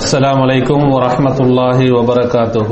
السلام عليكم ورحمة الله وبركاته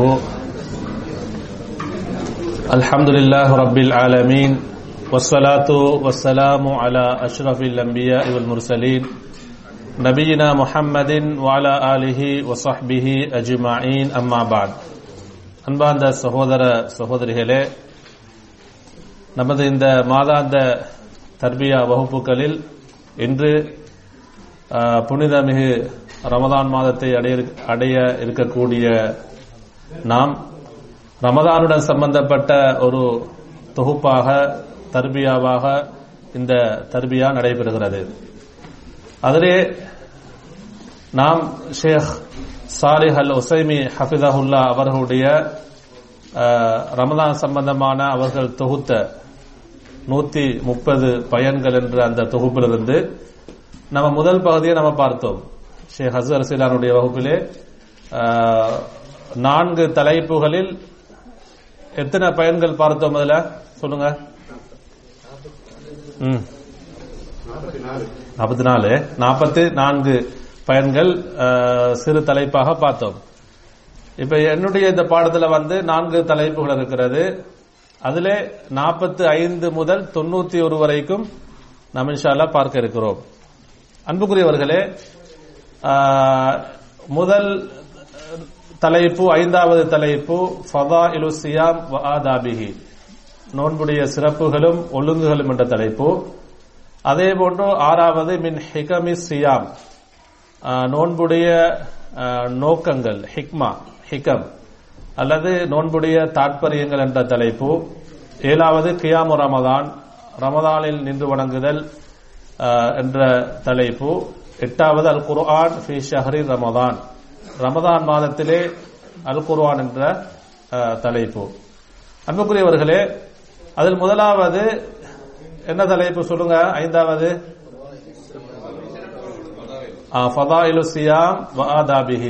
الحمد لله رب العالمين والصلاة والسلام على أشرف الأنبياء والمرسلين نبينا محمد وعلى آله وصحبه أجمعين أما بعد அன்பார்ந்த சகோதர சகோதரிகளே நமது இந்த மாதாந்த தர்பியா வகுப்புகளில் இன்று ஆஹ், புனிதமிகு ரமதான் மாதத்தை அடைய அடைய இருக்கக்கூடிய நாம் ரமதானுடன் சம்பந்தப்பட்ட ஒரு தொகுப்பாக தர்பியாவாக இந்த தர்பியா நடைபெறுகிறது அதிலே நாம் ஷேக் சாலிஹ் அல் உசைமி ஹஃபிதஹுல்லா அவர்களுடைய ஆஹ், ரமதான் சம்பந்தமான அவர்கள் தொகுத்த நூத்தி முப்பது பயன்கள் என்ற அந்த தொகுப்பிலிருந்து நம்ம முதல் பகுதியை நம்ம பார்த்தோம் ஷேக் ஹசர் சிலானுடைய வகுப்பிலே ஆஹ், நான்கு தலைப்புகளில் எத்தனை பயன்கள் பார்த்தோம் அதுல சொல்லுங்க ம் நாற்பத்தி நாலு நாற்பத்தி நான்கு பயன்கள் ஆஹ், சிறு தலைப்பாக பார்த்தோம் இப்ப என்னுடைய இந்த பாடத்துல வந்து நான்கு தலைப்புகள் இருக்கிறது அதிலே நாற்பத்தி ஐந்து முதல் தொண்ணூத்தி ஒரு வரைக்கும் நாம் இன்ஷால்லா பார்க்க இருக்கிறோம் அன்புக்குரியவர்களே ஆஹ், முதல் தலைப்பு ஐந்தாவது தலைப்பு ஃபதா இலு சியாம் வ ஆதாபிஹி நோன்புடைய சிறப்புகளும் ஒழுங்குகளும் என்ற தலைப்பு அதே போன்று ஆறாவது மின் ஹிகமி சியாம் ஆஹ், நோன்புடைய ஆஹ், நோக்கங்கள் ஹிக்மா ஹிகம் அல்லது நோன்புடைய தாற்பயங்கள் என்ற தலைப்பு ஏழாவது கியாமு ரமதான் ரமதானில் நின்று வணங்குதல் ஆஹ், என்ற தலைப்பு எட்டாவது அல் குர்ஆன் ஃபி ஷஹரி ரமதான் ரமதான் மாதத்திலே அல் குர்ஆன் என்ற ஆஹ், தலைப்பு அன்புக்குரியவர்களே அதில் முதலாவது என்ன தலைப்பு சொல்லுங்க ஐந்தாவது ஃபதாயிலு சியாம் வ ஆதாபிஹி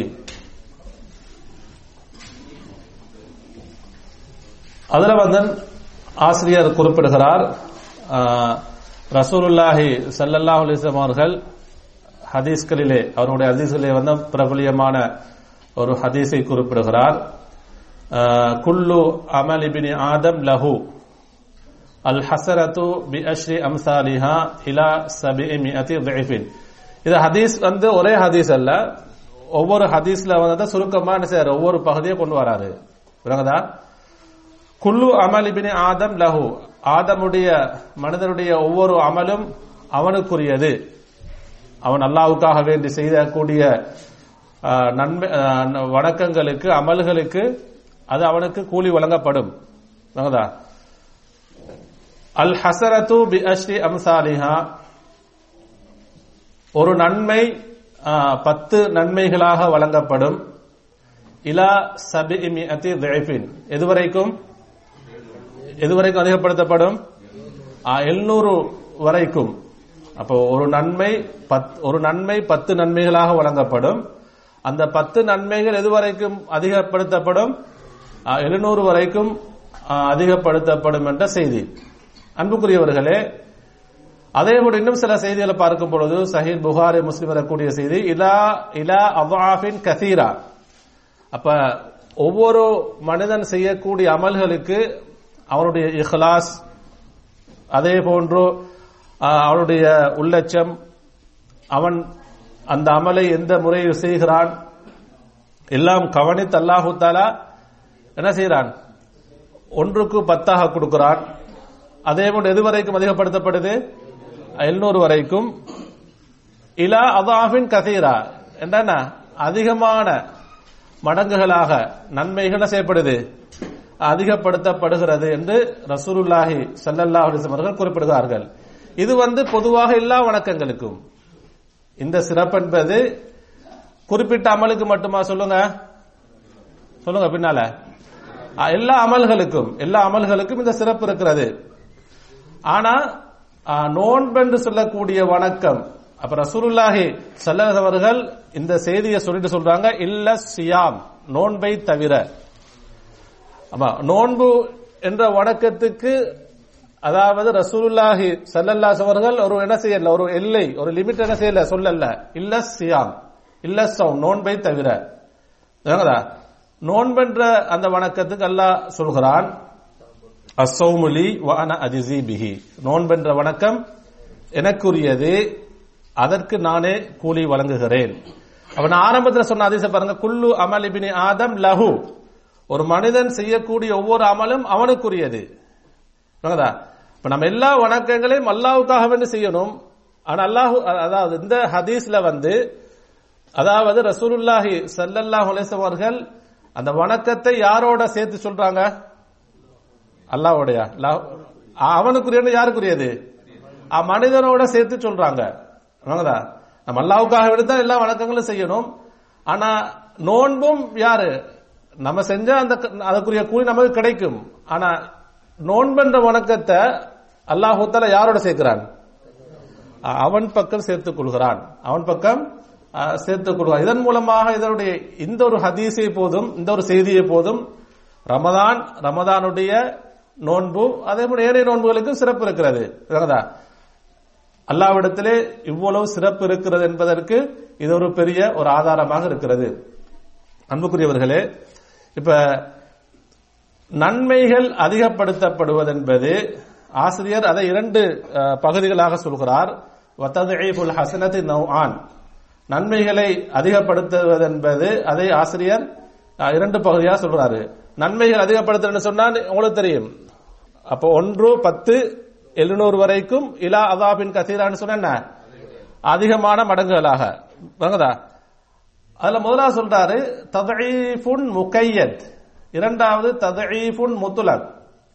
அதுல வந்து ஆசிரியர் குறிப்பிடுகிறார் ஆஹ், ரசூலுல்லாஹி ஸல்லல்லாஹு அலைஹி வஸல்லம் அவர்கள் ஹதீஸ்களிலே அவருடைய ஹதீஸ்களிலே வந்து பிரபலியமான ஒரு ஹதீஸை குறிப்பிடுகிறார் ஆஹ், குல்லு அமல் இப்னி ஆதம் லஹு அல் ஹசரத்து பி அஷ்ரி அம்சாலிஹா இலா சபி மிஅதி ضعفின் இது ஹதீஸ் வந்து ஒரே ஹதீஸ் அல்ல ஒவ்வொரு ஹதீஸ்ல வந்து சுருக்கமா என்ன செய்யறாரு ஒவ்வொரு பகுதியை கொண்டு வராரு விளங்குதா குல்லு அமல் இபின் ஆதம் லஹு ஆதமுடைய மனிதனுடைய ஒவ்வொரு அமலும் அவனுக்குரியது அவன் அல்லாவுக்காக வேண்டி செய்யக்கூடிய ஆஹ், நன்மை ஆஹ், வணக்கங்களுக்கு அமல்களுக்கு அது அவனுக்கு கூலி வழங்கப்படும் விளங்குதா அல் ஹசரத்து பி அஷ்ரி அம்சாலிஹா ஒரு நன்மை ஆஹ், பத்து நன்மைகளாக வழங்கப்படும் இலா சபி மிஅதி ضعفின் எதுவரைக்கும் எதுவரைக்கும் அதிகப்படுத்தப்படும் எழுநூறு வரைக்கும் அப்போ ஒரு நன்மை பத்- ஒரு நன்மை பத்து நன்மைகளாக வழங்கப்படும் அந்த பத்து நன்மைகள் எதுவரைக்கும் அதிகப்படுத்தப்படும் எழுநூறு வரைக்கும் ஆஹ், அதிகப்படுத்தப்படும் என்ற செய்தி அன்புக்குரியவர்களே அதே போல இன்னும் சில செய்திகளை பார்க்கும் பொழுது சஹீத் புகாரி முஸ்லிம் வரக்கூடிய செய்தி இலா இலா அவாஃபின் கசீரா அப்ப ஒவ்வொரு மனிதன் செய்யக்கூடிய அமல்களுக்கு அவனுடைய இஹ்லாஸ் அதே போன்று ஆஹ், அவனுடைய உள்ளச்சம் அவன் அந்த அமலை எந்த முறையில் செய்கிறான் எல்லாம் கவனித்து அல்லாஹு தாலா என்ன செய்கிறான் ஒன்றுக்கு பத்தாக கொடுக்கிறான் அதே போன்று எது வரைக்கும் அதிகப்படுத்தப்படுது எழுநூறு வரைக்கும் இலா அதாஃபின் கசீரா என்னன்னா அதிகமான மடங்குகளாக நன்மைகள் என்ன செய்யப்படுது அதிகப்படுத்தப்படுகிறது என்று ரசூலுல்லாஹி ஸல்லல்லாஹு அலைஹி வஸல்லம் அவர்கள் குறிப்பிடுகிறார்கள் இது வந்து பொதுவாக எல்லா வணக்கங்களுக்கும் இந்த சிறப்பு என்பது குறிப்பிட்ட அமலுக்கு மட்டுமா சொல்லுங்க சொல்லுங்க பின்னால ஆ, எல்லா அமல்களுக்கும் எல்லா அமல்களுக்கும் இந்த சிறப்பு இருக்கிறது ஆனா ஆ, நோன்பென்று சொல்லக்கூடிய வணக்கம் அப்ப ரசூலுல்லாஹி ஸல்லல்லாஹு அவர்கள் இந்த செய்தியை சொல்லிட்டு சொல்றாங்க இல்ல சியாம் நோன்பை தவிர ஆமா நோன்பு என்ற வணக்கத்துக்கு அதாவது ரசூலுல்லாஹி ஸல்லல்லாஹு அவர்கள் ஒரு என்ன செய்யல ஒரு எல்லை ஒரு லிமிட் என்ன செய்யல சொல்லல இல்ல சியாம் இல்ல சௌம் நோன்பை தவிர விளங்குதா? நோன்பென்ற அந்த வணக்கத்துக்கு அல்லாஹ் சொல்கிறான் அசௌமுலி வான அஜிசி பிஹி நோன்பென்ற வணக்கம் எனக்குரியது அதற்கு நானே கூலி வழங்குகிறேன் அவன் ஆரம்பத்தில் சொன்ன அதிச பாருங்க குல்லு அமல் இபினி ஆதம் லஹு ஒரு மனிதன் செய்யக்கூடிய ஒவ்வொரு அமலும் அவனுக்குரியது விளங்குதா? இப்ப நம்ம எல்லா வணக்கங்களையும் அல்லாஹ்வுக்காக வேண்டி செய்யணும் ஆனா அல்லாஹ் அதாவது இந்த ஹதீஸ்ல வந்து அதாவது ரசூலுல்லாஹி ஸல்லல்லாஹு அலைஹி வஸல்லம் அவர்கள் அந்த வணக்கத்தை யாரோட சேர்த்து சொல்றாங்க அல்லாஹ்வுடைய அல்லாஹ் அவனுக்குரியது யாருக்குரியது அ மனிதனோட சேர்த்து சொல்றாங்க வாங்கதா நம்ம அல்லாஹ்வுக்காக வேண்டி தான் எல்லா வணக்கங்களும் செய்யணும் ஆனா நோன்பும் யாரு நம்ம செஞ்ச அந்த அதுக்குரிய கூலி நமக்கு கிடைக்கும் ஆனா நோன்பென்ற வணக்கத்தை அல்லாஹு தஆலா யாரோட சேர்க்கிறான் அஹ் அவன் பக்கம் சேர்த்துக் கொள்கிறான் அவன் பக்கம் அஹ், சேர்த்துக் கொள்கிறான் இதன் மூலமாக இதனுடைய இந்த ஒரு ஹதீஸை போதும் இந்த ஒரு செய்தியை போதும் ரமதான் ரமதானுடைய நோன்பு அதே போல ஏனைய நோன்புகளுக்கும் சிறப்பு இருக்கிறது விளங்குதா? அல்லாவிடத்திலே இவ்வளவு சிறப்பு இருக்கிறது என்பதற்கு இது ஒரு பெரிய ஒரு ஆதாரமாக இருக்கிறது அன்புக்குரியவர்களே இப்ப நன்மைகள் அதிகப்படுத்தப்படுவதென்பது ஆசிரியர் அதை இரண்டு அஹ், பகுதிகளாக சொல்கிறார் வத்ததுல் ஹசனத்தி நவ்ஆன் நன்மைகளை அதிகப்படுத்துவதென்பது அதை ஆசிரியர் அஹ், இரண்டு பகுதியாக சொல்றாரு நன்மைகள் அதிகப்படுத்துறேன்னு சொன்னா உங்களுக்கு தெரியும் அப்போ ஒன்று பத்து எழுநூறு வரைக்கும் இலா அதாபின் கசீரான்னு சொன்ன என்ன? அதிகமான மடங்குகளாக வாங்கதா அதுல முதலாவது சொல்றாரு ததஈஃபுன் முகையத் இரண்டாவது ததஈஃபுன் முத்துலக்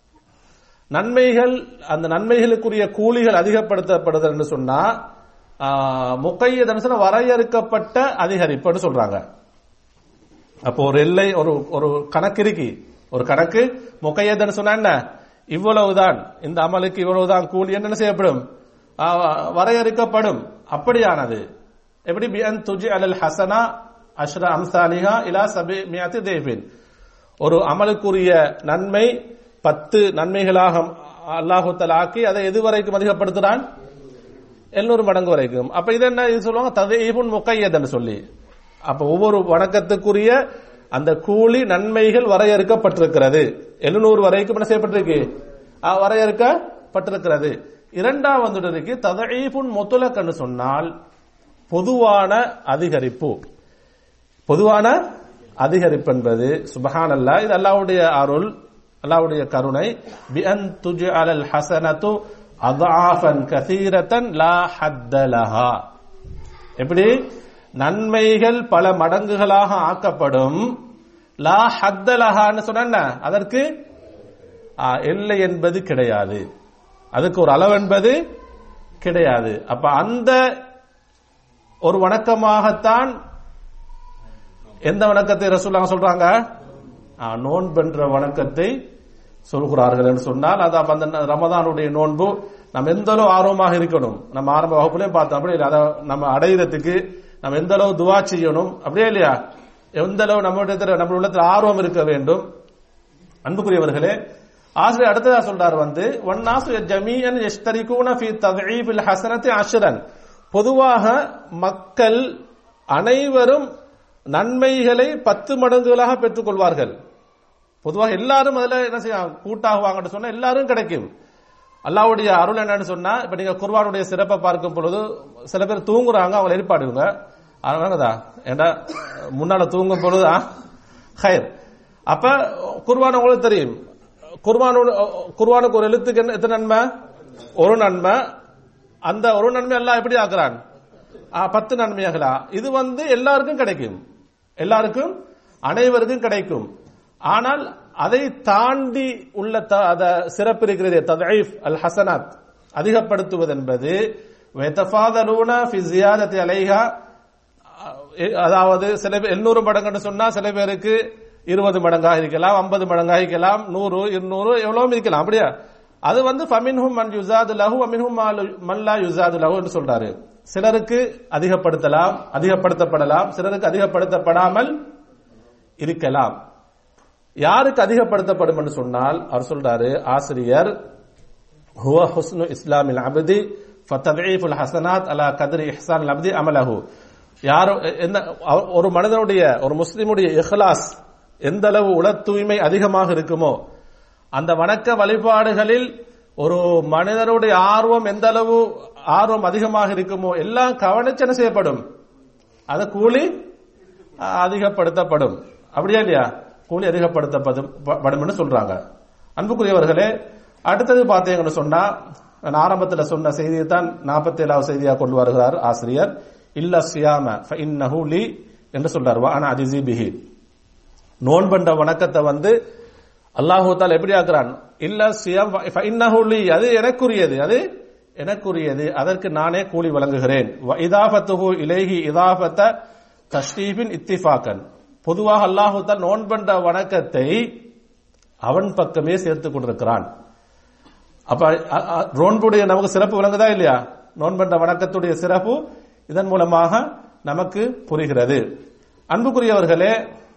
நன்மைகள் அந்த நன்மைகளுக்குரிய கூலிகள் அதிகப்படுத்தப்படுதுன்னு சொன்னா முக்கையதுன்னு சொன்னா வரையறுக்கப்பட்ட அதிகரிப்புன்னு சொல்றாங்க அப்போ ஒரு எல்லை ஒரு ஒரு கணக்கு இருக்கு ஒரு கணக்கு முக்கையதுன்னு சொன்னா என்ன இவ்வளவுதான் இந்த அமலுக்கு இவ்வளவுதான் கூலி என்ன செய்யப்படும் ஆ, வரையறுக்கப்படும் அப்படியானது எப்படி பியன் துஜி அலல் ஹசனா அஷ்ர அம்சாலிஹா இலா சபி மியாத்தி தேவின் ஒரு அமலுக்குரிய நன்மை பத்து நன்மைகளாக அல்லாஹு தஆலா ஆக்கி அதை எது வரைக்கும் அதிகப்படுத்துறான் எழுநூறு மடங்கு வரைக்கும் அப்ப இது என்ன இது சொல்லுவாங்க ததீபுன் முக்கையதுன்னு சொல்லி அப்ப ஒவ்வொரு வணக்கத்துக்குரிய அந்த கூலி நன்மைகள் வரையறுக்கப்பட்டிருக்கிறது எழுநூறு வரைக்கும் என்ன செய்யப்பட்டிருக்கு ஆ, வரையறுக்கப்பட்டிருக்கிறது இரண்டாவது இருக்கு ததஈபுன் முத்துலக்கன்னு சொன்னால் பொதுவான அதிகரிப்பு பொதுவான அதிகரிப்பு என்பது சுபஹான் அல்லா இது அல்லாவுடைய அருள் அல்லாவுடைய கருணை பிஅன் துஜ்அலல் ஹஸனத்து அதாஃபன் கசீரத்தன் லா ஹத்த லஹா எப்படி நன்மைகள் பல மடங்குகளாக ஆக்கப்படும் லா ஹத்த லஹான்னு சொன்ன அதற்கு ஆ, எல்லை என்பது கிடையாது அதுக்கு ஒரு அளவு என்பது கிடையாது அப்ப அந்த ஒரு வணக்கமாகத்தான் எந்த வணக்கத்தை ரசூலுல்லாஹ் சொல்றாங்க ஆ, நோன்பென்ற வணக்கத்தை சொல்கிறார்கள் என்று சொன்னால் அது அப்ப அந்த ரமதானுடைய நோன்பு நம்ம எந்த அளவு ஆர்வமாக இருக்கணும் நம்ம ஆரம்ப வகுப்புலயே பார்த்தோம் அப்படியே இல்லையா? அதை நம்ம அடையிறதுக்கு நம்ம எந்த அளவு துவா செய்யணும் அப்படியே இல்லையா எந்த அளவு நம்மளுடைய நம்ம உள்ளத்துல ஆர்வம் இருக்க வேண்டும் அன்புக்குரியவர்களே ஆசிரியர் அடுத்ததா சொல்றார் வந்து ஒன்னாசு ஜமீஅன் யஷ்தரிகூன ஃபீ தத்ஈபில் ஹஸனத்தி அஷ்ரன் பொதுவாக மக்கள் அனைவரும் நன்மைகளை பத்து மடங்குகளாக பெற்றுக் கொள்வார்கள் பொதுவாக எல்லாரும் அதுல என்ன செய்ய கூட்டாகுவாங்கன்னு சொன்னா எல்லாரும் கிடைக்கும் அல்லாவுடைய அருள் என்னன்னு சொன்னா இப்ப நீங்க குர்பானுடைய சிறப்பை பார்க்கும் பொழுது சில பேர் தூங்குறாங்க அவங்க எழுப்பாடுங்க அதனாலதா ஏண்டா முன்னால தூங்கும் பொழுது ஆ, ஹைர் அப்ப குர்பான் உங்களுக்கு தெரியும் குர்பானோட குர்பானுக்கு ஒரு எழுத்துக்கு என்ன எத்தனை நன்மை ஒரு நன்மை அந்த ஒரு நன்மை எல்லாம் எப்படி ஆக்குறான் ஆ, பத்து நன்மையாகலா இது வந்து எல்லாருக்கும் கிடைக்கும் எல்லாருக்கும் அனைவருக்கும் கிடைக்கும் ஆனால் அதை தாண்டி உள்ள த- அத சிறப்பு இருக்கிறது ததைஃப் அல் ஹசனாத் அதிகப்படுத்துவது என்பது வெத்தஃபாதலூன ஃபி ஜியாதத்தி அலைஹா எ- அதாவது சில பேர் எண்ணூறு மடங்குன்னு சொன்னா சில பேருக்கு இருபது மடங்காக இருக்கலாம் ஐம்பது மடங்காக இருக்கலாம் நூறு இருநூறு எவ்வளவும் இருக்கலாம் அப்படியா அது வந்து ஃபமின்ஹும் மன் யுசாது லஹு அமின்ஹும் மல்லா யுசாது லஹு என்று சொல்றாரு சிலருக்கு அதிகப்படுத்தலாம் அதிகப்படுத்தப்படலாம் சிலருக்கு அதிகப்படுத்தப்படாமல் இருக்கலாம் யாருக்கு அதிகப்படுத்தப்படும் என்று சொன்னால் அவர் சொல்றாரு ஆசிரியர் هو حسن اسلام العبد فتضعيف الحسنات على قدر احسان العبد عمله யாரோ எந்த அவ- ஒரு மனிதனுடைய ஒரு முஸ்லிமுடைய இஹ்லாஸ் எந்த அளவு உள தூய்மை அதிகமாக இருக்குமோ அந்த வணக்க வழிபாடுகளில் ஒரு மனிதனுடைய ஆர்வம் எந்த அளவு ஆர்வம் அதிகமாக இருக்குமோ எல்லாம் கவனிச்சு என்ன செய்யப்படும் அது கூலி அஹ், அதிகப்படுத்தப்படும் அப்படியா இல்லையா கூலி அதிகப்படுத்தப்படும் ப- படும்னு சொல்றாங்க அன்புக்குரியவர்களே அடுத்தது பார்த்தீங்கன்னு சொன்னா நான் ஆரம்பத்தில் சொன்ன செய்தியை தான் நாற்பத்தி ஏழாவது செய்தியாக கொண்டு வருகிறார் ஆசிரியர் இல்ல சியாம இன்னஹு லி என்று சொல்றார் ஆனா அஜிசி பிஹி நோன்பண்ட வணக்கத்தை வந்து அல்லாஹு தால் எப்படி ஆக்குறான் இல்ல சியம் இன்னஹு லி அது எனக்குரியது அது எனக்குரியது அதற்கு நானே கூலி வழங்குகிறேன் வ இதாபத்துஹு இலேஹி இதாபத்த தஷ்ரீபின் இத்திஃபாக்கன் பொதுவாக அல்லாஹு தால் நோன்பண்ட வணக்கத்தை அவன் பக்கமே சேர்த்துக் கொண்டிருக்கிறான் அப்ப அ- அ- நோன்புடைய நமக்கு சிறப்பு விளங்குதா இல்லையா நோன்பண்ட வணக்கத்துடைய சிறப்பு இதன் மூலமாக நமக்கு புரிகிறது அன்புக்குரியவர்களே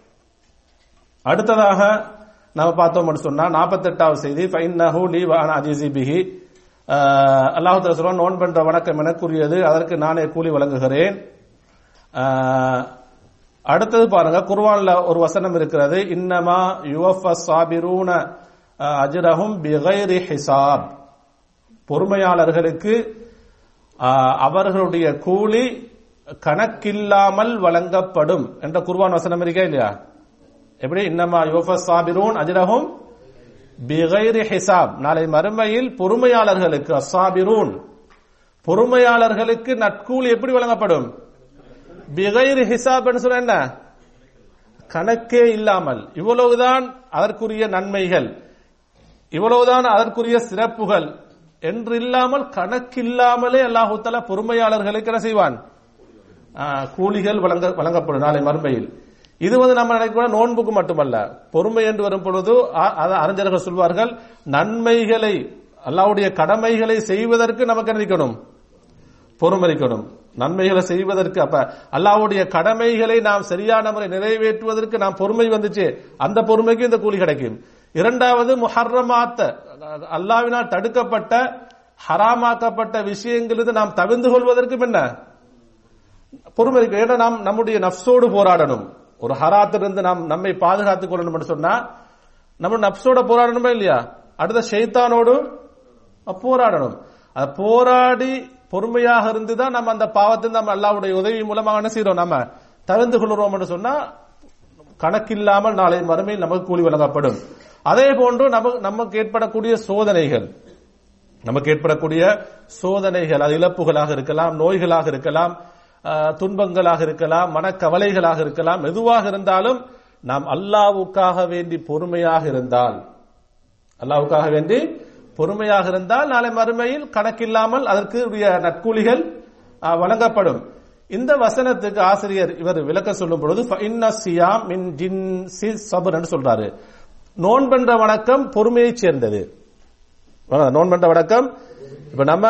அடுத்ததாக நாம பார்த்தோம் சொன்னா நாற்பத்தெட்டாவது செய்தி ஃபைன்னஹு லி வஅன அஜீஸி பிஹி அல்லாஹ் தஆலா சொல்றான் நோன் பண்ற வணக்கம் எனக்குரியது அதற்கு நானே கூலி வழங்குகிறேன் ஆஹ், அடுத்தது பாருங்க குர்ஆன்ல ஒரு வசனம் இருக்கிறது இன்னமா யுவஃபஸ் சாபிரூன அஜ்ரஹும் பிகைரி ஹிசாப் பொறுமையாளர்களுக்கு ஆஹ், அவர்களுடைய கூலி கணக்கில்லாமல் வழங்கப்படும் என்ற குர்ஆன் வசனம் இருக்கா இல்லையா எப்படி இன்னமா யுவஃபஸ் சாபிரூன் அஜ்ரஹும் பிகைரி ஹிசாப் நாளை மறுமையில் பொறுமையாளர்களுக்கு அசாபிரூன் பொறுமையாளர்களுக்கு நட்கூலி எப்படி வழங்கப்படும் பிகைரி ஹிசாப் சொன்ன என்ன கணக்கே இல்லாமல் இவ்வளவுதான் அதற்குரிய நன்மைகள் இவ்வளவுதான் அதற்குரிய சிறப்புகள் என்று இல்லாமல் கணக்கில்லாமலே அல்லாஹு தஆலா பொறுமையாளர்களுக்கு என்ன செய்வான் ஆ, கூலிகள் வழங்க வழங்கப்படும் நாளை மறுமையில் இது வந்து நம்ம நினைக்கிற நோன்புக்கு மட்டுமல்ல பொறுமை என்று வரும் பொழுது அ- அத அறிஞர்கள் சொல்வார்கள் நன்மைகளை அல்லாஹ்வுடைய கடமைகளை செய்வதற்கு நமக்கு என்ன இருக்கணும் பொறுமை இருக்கணும் நன்மைகளை செய்வதற்கு அப்ப அல்லாஹ்வுடைய கடமைகளை நாம் சரியான முறை நிறைவேற்றுவதற்கு நாம் பொறுமை வந்துச்சு அந்த பொறுமைக்கு இந்த கூலி கிடைக்கும் இரண்டாவது முஹர்ரமாத்த அல்லாவினால் தடுக்கப்பட்ட ஹராமாக்கப்பட்ட விஷயங்களிலிருந்து நாம் தவிர்ந்து கொள்வதற்கும் என்ன பொறுமை இருக்கு ஏன்னா நாம் நம்முடைய நப்சோடு போராடணும் ஒரு ஹராத்திலிருந்து நாம் நம்மை பாதுகாத்துக் கொள்ளணும் சொன்னா நம்ம நப்சோட போராடணுமா இல்லையா அடுத்த ஷைத்தானோடு போராடணும் அது போராடி பொறுமையாக இருந்துதான் நம்ம அந்த பாவத்தை நம்ம அல்லாவுடைய உதவி மூலமாக என்ன செய்யறோம் நம்ம தவிர்த்து கொள்கிறோம் என்று சொன்னா கணக்கில்லாமல் நாளை மறுமையில் நமக்கு கூலி வழங்கப்படும் அதே போன்று நமக்கு நமக்கு ஏற்படக்கூடிய சோதனைகள் நமக்கு ஏற்படக்கூடிய சோதனைகள் அது இழப்புகளாக இருக்கலாம் நோய்களாக இருக்கலாம் ஆஹ், துன்பங்களாக இருக்கலாம் மனக்கவலைகளாக இருக்கலாம் எதுவாக இருந்தாலும் நாம் அல்லாவுக்காக வேண்டி பொறுமையாக இருந்தால் அல்லாவுக்காக வேண்டி பொறுமையாக இருந்தால் நாளை மறுமையில் கணக்கில்லாமல் அதற்கு உரிய நற்கூலிகள் ஆஹ், வழங்கப்படும் இந்த வசனத்துக்கு ஆசிரியர் இவர் விளக்க சொல்லும் பொழுது "ஃபஇன்ன சியாம் மின் ஜின்சி சபர்" என்று சொல்றாரு நோன்பென்ற வணக்கம் பொறுமையைச் சேர்ந்தது ஆ, நோன் பண்ற வணக்கம் இப்ப நம்ம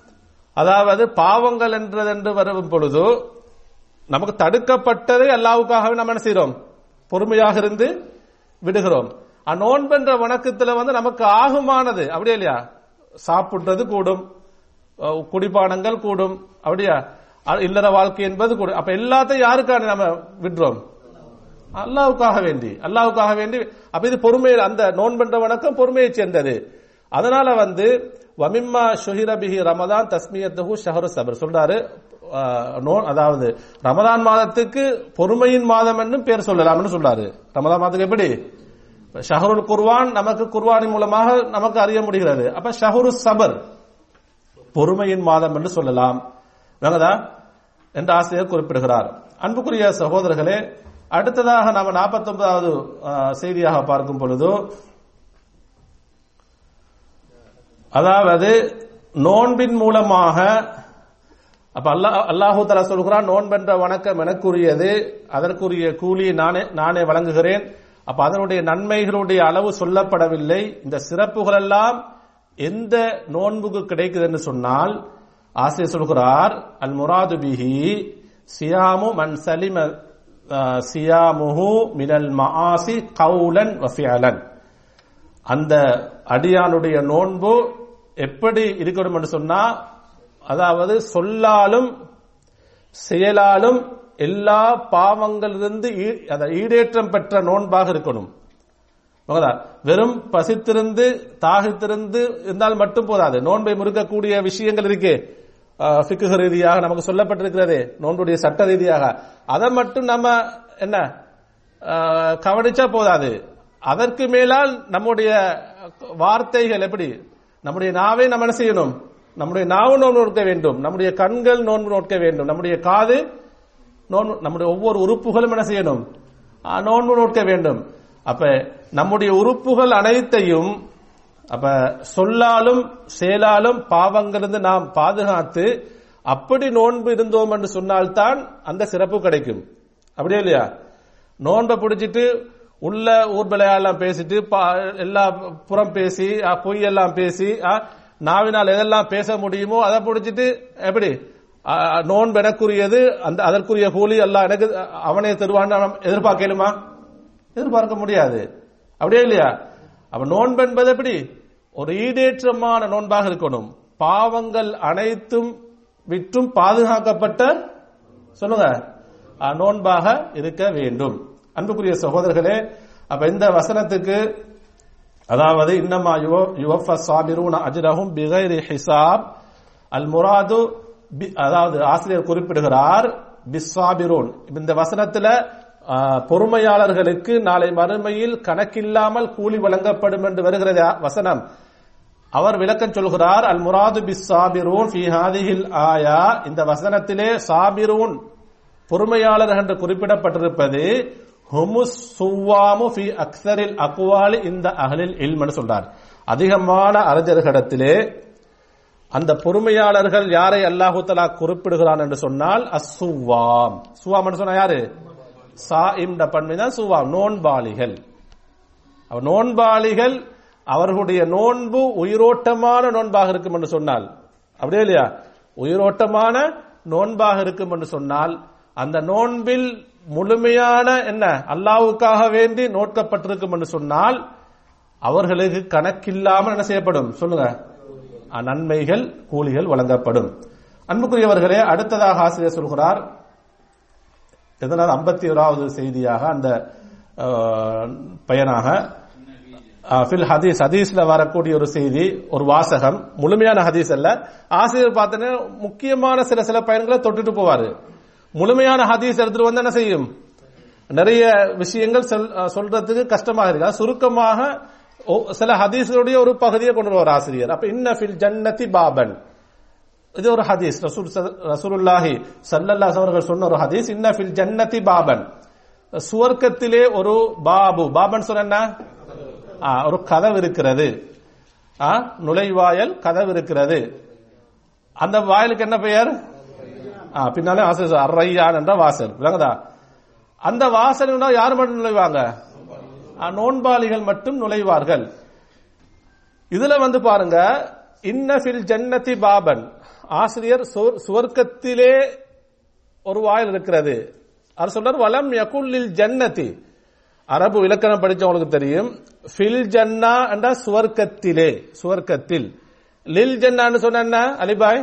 அதாவது பாவங்கள் என்றது என்று வரும் பொழுது நமக்கு தடுக்கப்பட்டதை அல்லாவுக்காகவே நம்ம என்ன செய்றோம் பொறுமையாக இருந்து விடுகிறோம் ஆ, நோன்பு என்ற வணக்கத்துல வந்து நமக்கு ஆகுமானது அப்படியே இல்லையா சாப்பிட்டது கூடும் அஹ், குடிபானங்கள் கூடும் அப்படியா அ- இல்லற வாழ்க்கை என்பது கூடும் அப்ப எல்லாத்தையும் யாருக்கான நம்ம விடுறோம் அல்லாவுக்காக வேண்டி அல்லாவுக்காக வேண்டி அப்ப இது பொறுமை அந்த நோன்பென்ற வணக்கம் பொறுமையை சேர்ந்தது அதனால வந்து வமிம்மா ஷுஹிர பிஹி ரமதான் தஸ்மியத்துஹு ஷஹரு சபர் சொல்றாரு ஆஹ், நோ- அதாவது ரமதான் மாதத்துக்கு பொறுமையின் மாதம் என்னும் பேர் சொல்லலாம்னு சொல்றாரு ரமதான் மாதத்துக்கு எப்படி ஷஹருல் குர்வான் நமக்கு குர்வானின் மூலமாக நமக்கு அறிய முடிகிறது அப்ப ஷஹரு சபர் பொறுமையின் மாதம் என்று சொல்லலாம் விளங்குதா என்று ஆசிரியர் குறிப்பிடுகிறார் அன்புக்குரிய சகோதரர்களே அடுத்ததாக நாம நாற்பத்தி ஒன்பதாவது செய்தியாக பார்க்கும் பொழுது அதாவது நோன்பின் மூலமாக அப்ப அல்லாஹ் அல்லாஹு தலா சொல்கிறான் நோன்பென்ற வணக்கம் எனக்குரியது அதற்குரிய கூலியை நானே நானே வழங்குகிறேன் அப்ப அதனுடைய நன்மைகளுடைய அளவு சொல்லப்படவில்லை இந்த சிறப்புகள் எல்லாம் எந்த நோன்புக்கு கிடைக்குது என்று சொன்னால் ஆசிரியர் சொல்கிறார் அல் முராது பிஹி சியாமு மன் சலிம அஹ், சியாமுஹு மினல் மஆசி கவுலன் வஃபியலன் அந்த அடியானுடைய நோன்பு எப்படி இருக்கணும் என்று சொன்னா அதாவது சொல்லாலும் செயலாலும் எல்லா பாவங்களிலிருந்து ஈ- அத ஈடேற்றம் பெற்ற நோன்பாக இருக்கணும் புரியுதா? வெறும் பசித்திருந்து தாகித்திருந்து இருந்தால் மட்டும் போதாது நோன்பை முறுக்கக்கூடிய விஷயங்கள் இருக்கு ஃபிக்கு ரீதியாக நமக்கு சொல்லப்பட்டிருக்கிறது நோன்புடைய சட்ட ரீதியாக அதை மட்டும் நம்ம என்ன ஆஹ், கவனிச்சா போதாது அதற்கு மேலால் நம்முடைய வார்த்தைகள் எப்படி நம்முடைய நாவை நம்ம என்ன செய்யணும் நம்முடைய நாவு நோன்பு நோக்க வேண்டும் நம்முடைய கண்கள் நோன்பு நோக்க வேண்டும் நம்முடைய காது நோன்பு நம்முடைய ஒவ்வொரு உறுப்புகளும் என்ன செய்யணும் ஆ, நோன்பு நோக்க வேண்டும் அப்ப நம்முடைய உறுப்புகள் அனைத்தையும் அப்ப சொல்லாலும் செயலாலும் பாவங்களிலிருந்து நாம் பாதுகாத்து அப்படி நோன்பு இருந்தோம் என்று சொன்னால்தான் அந்த சிறப்பு கிடைக்கும் அப்படியே இல்லையா நோன்பை பிடிச்சிட்டு உள்ள ஊர்பலையெல்லாம் பேசிட்டு பா- எல்லா புறம் பேசி அ, பொய் எல்லாம் பேசி அ, நாவினால் எதெல்லாம் பேச முடியுமோ அதை பிடிச்சிட்டு எப்படி அ, நோன்பு எனக்குரியது அந்த அதற்குரிய கூலி எல்லாம் எனக்கு அவனே தருவான்னு நாம் எதிர்பார்க்கலுமா எதிர்பார்க்க முடியாது அப்படியே இல்லையா அப்ப நோன்பு என்பது எப்படி ஒரு ஈடேற்றமான நோன்பாக இருக்கணும் பாவங்கள் அனைத்தும் விற்றும் பாதுகாக்கப்பட்ட சொல்லுங்க அஹ், நோன்பாக இருக்க வேண்டும் அன்புக்குரிய சகோதரர்களே அப்ப இந்த வசனத்துக்கு அதாவது இன்னமா யுவஃப சாபிரூன அஜ்ரஹும் பிகைரி ஹிசாப் அல் முராது பி- அதாவது ஆசிரியர் குறிப்பிடுகிறார் பிஸ்வாபிரூன் இந்த வசனத்துல ஆஹ், பொறுமையாளர்களுக்கு நாளை மறுமையில் கணக்கில்லாமல் கூலி வழங்கப்படும் என்று வருகிறது வசனம் அவர் விளக்கம் சொல்கிறார் அல் முராது பிஸ் சாபிரூன் ஃபி ஹாதிஹில் ஆயா இந்த வசனத்திலே சாபிரூன் பொறுமையாளர் என்று குறிப்பிடப்பட்டிருப்பது ஹுமுஸ் சுவாமு ஃபி அக்ஸரில் அக்வாலி இந்த அகலில் இல்மன்னு சொல்றார் அதிகமான அறிஞர்களிடத்திலே அந்த பொறுமையாளர்கள் யாரை அல்லாஹு தலா குறிப்பிடுகிறான் என்று சொன்னால் அசுவாம் சுவாம் சொன்னா யாரு சா இந்த பன்மைதான் சுவாம் நோன்பாளிகள் அவ நோன்பாளிகள் அவர்களுடைய நோன்பு உயிரோட்டமான நோன்பாக இருக்கும் என்று சொன்னால் அப்படியே இல்லையா உயிரோட்டமான நோன்பாக இருக்கும் என்று சொன்னால் அந்த நோன்பில் முழுமையான என்ன அல்லாவுக்காக வேண்டி நோட்கப்பட்டிருக்கும் என்று சொன்னால் அவர்களுக்கு கணக்கில்லாமல் என்ன செய்யப்படும் சொல்லுங்க அஹ், நன்மைகள் கூலிகள் வழங்கப்படும் அன்புக்குரியவர்களே அடுத்ததாக ஆசிரியர் சொல்கிறார் இதனால் ஐம்பத்தி ஓராவது செய்தியாக அந்த அஹ், பயனாக அஹ், ஃபில் ஹதீஸ் ஹதீஸ்ல வரக்கூடிய ஒரு செய்தி ஒரு வாசகம் முழுமையான ஹதீஸ் அல்ல ஆசிரியர் பார்த்தீங்கன்னா முக்கியமான சில சில பயன்களை தொட்டுட்டு போவாரு முழுமையான ஹதீஸ் எடுத்துட்டு வந்து என்ன செய்யும் நிறைய விஷயங்கள் சொல்- அஹ், சொல்றதுக்கு கஷ்டமாக இருக்கு அது சுருக்கமாக ஒ- சில ஹதீஸ்களுடைய ஒரு பகுதியை கொண்டு வருவார் ஆசிரியர் அப்ப இன்ன ஃபில் ஜன்னதி பாபன் இது ஒரு ஹதீஸ் ரசூல் ச- ரசூலுல்லாஹி ஸல்லல்லாஹு அவர்கள் சொன்ன ஒரு ஹதீஸ் இன்ன ஃபில் ஜன்னதி பாபன் சுவர்க்கத்திலே ஒரு பாபு பாபன் சொன்ன என்ன? ஆ, ஒரு கதவு இருக்கிறது ஆ, நுழைவாயல் கதவு இருக்கிறது அந்த வாயிலுக்கு என்ன பெயர் ஆ, பின்னாலே ஆசிரியர் அர்ரையான் என்ற வாசல் விளங்குதா அந்த வாசல் யார் மட்டும் நுழைவாங்க ஆ, நோன்பாளிகள் மட்டும் நுழைவார்கள் இதுல வந்து பாருங்க இன்ன ஃபில் ஜன்னதி பாபன் ஆசிரியர் சுவர்- சுவர்க்கத்திலே ஒரு வாயில் இருக்கிறது அவர் சொல்றார் வலம் யகுல்லில் ஜன்னதி அரபு இலக்கணம் படிச்சவங்களுக்கு தெரியும் ஃபில் ஜன்னா என்ற சுவர்க்கத்திலே சுவர்க்கத்தில் லில் ஜன்னான்னு சொன்ன என்ன அலிபாய்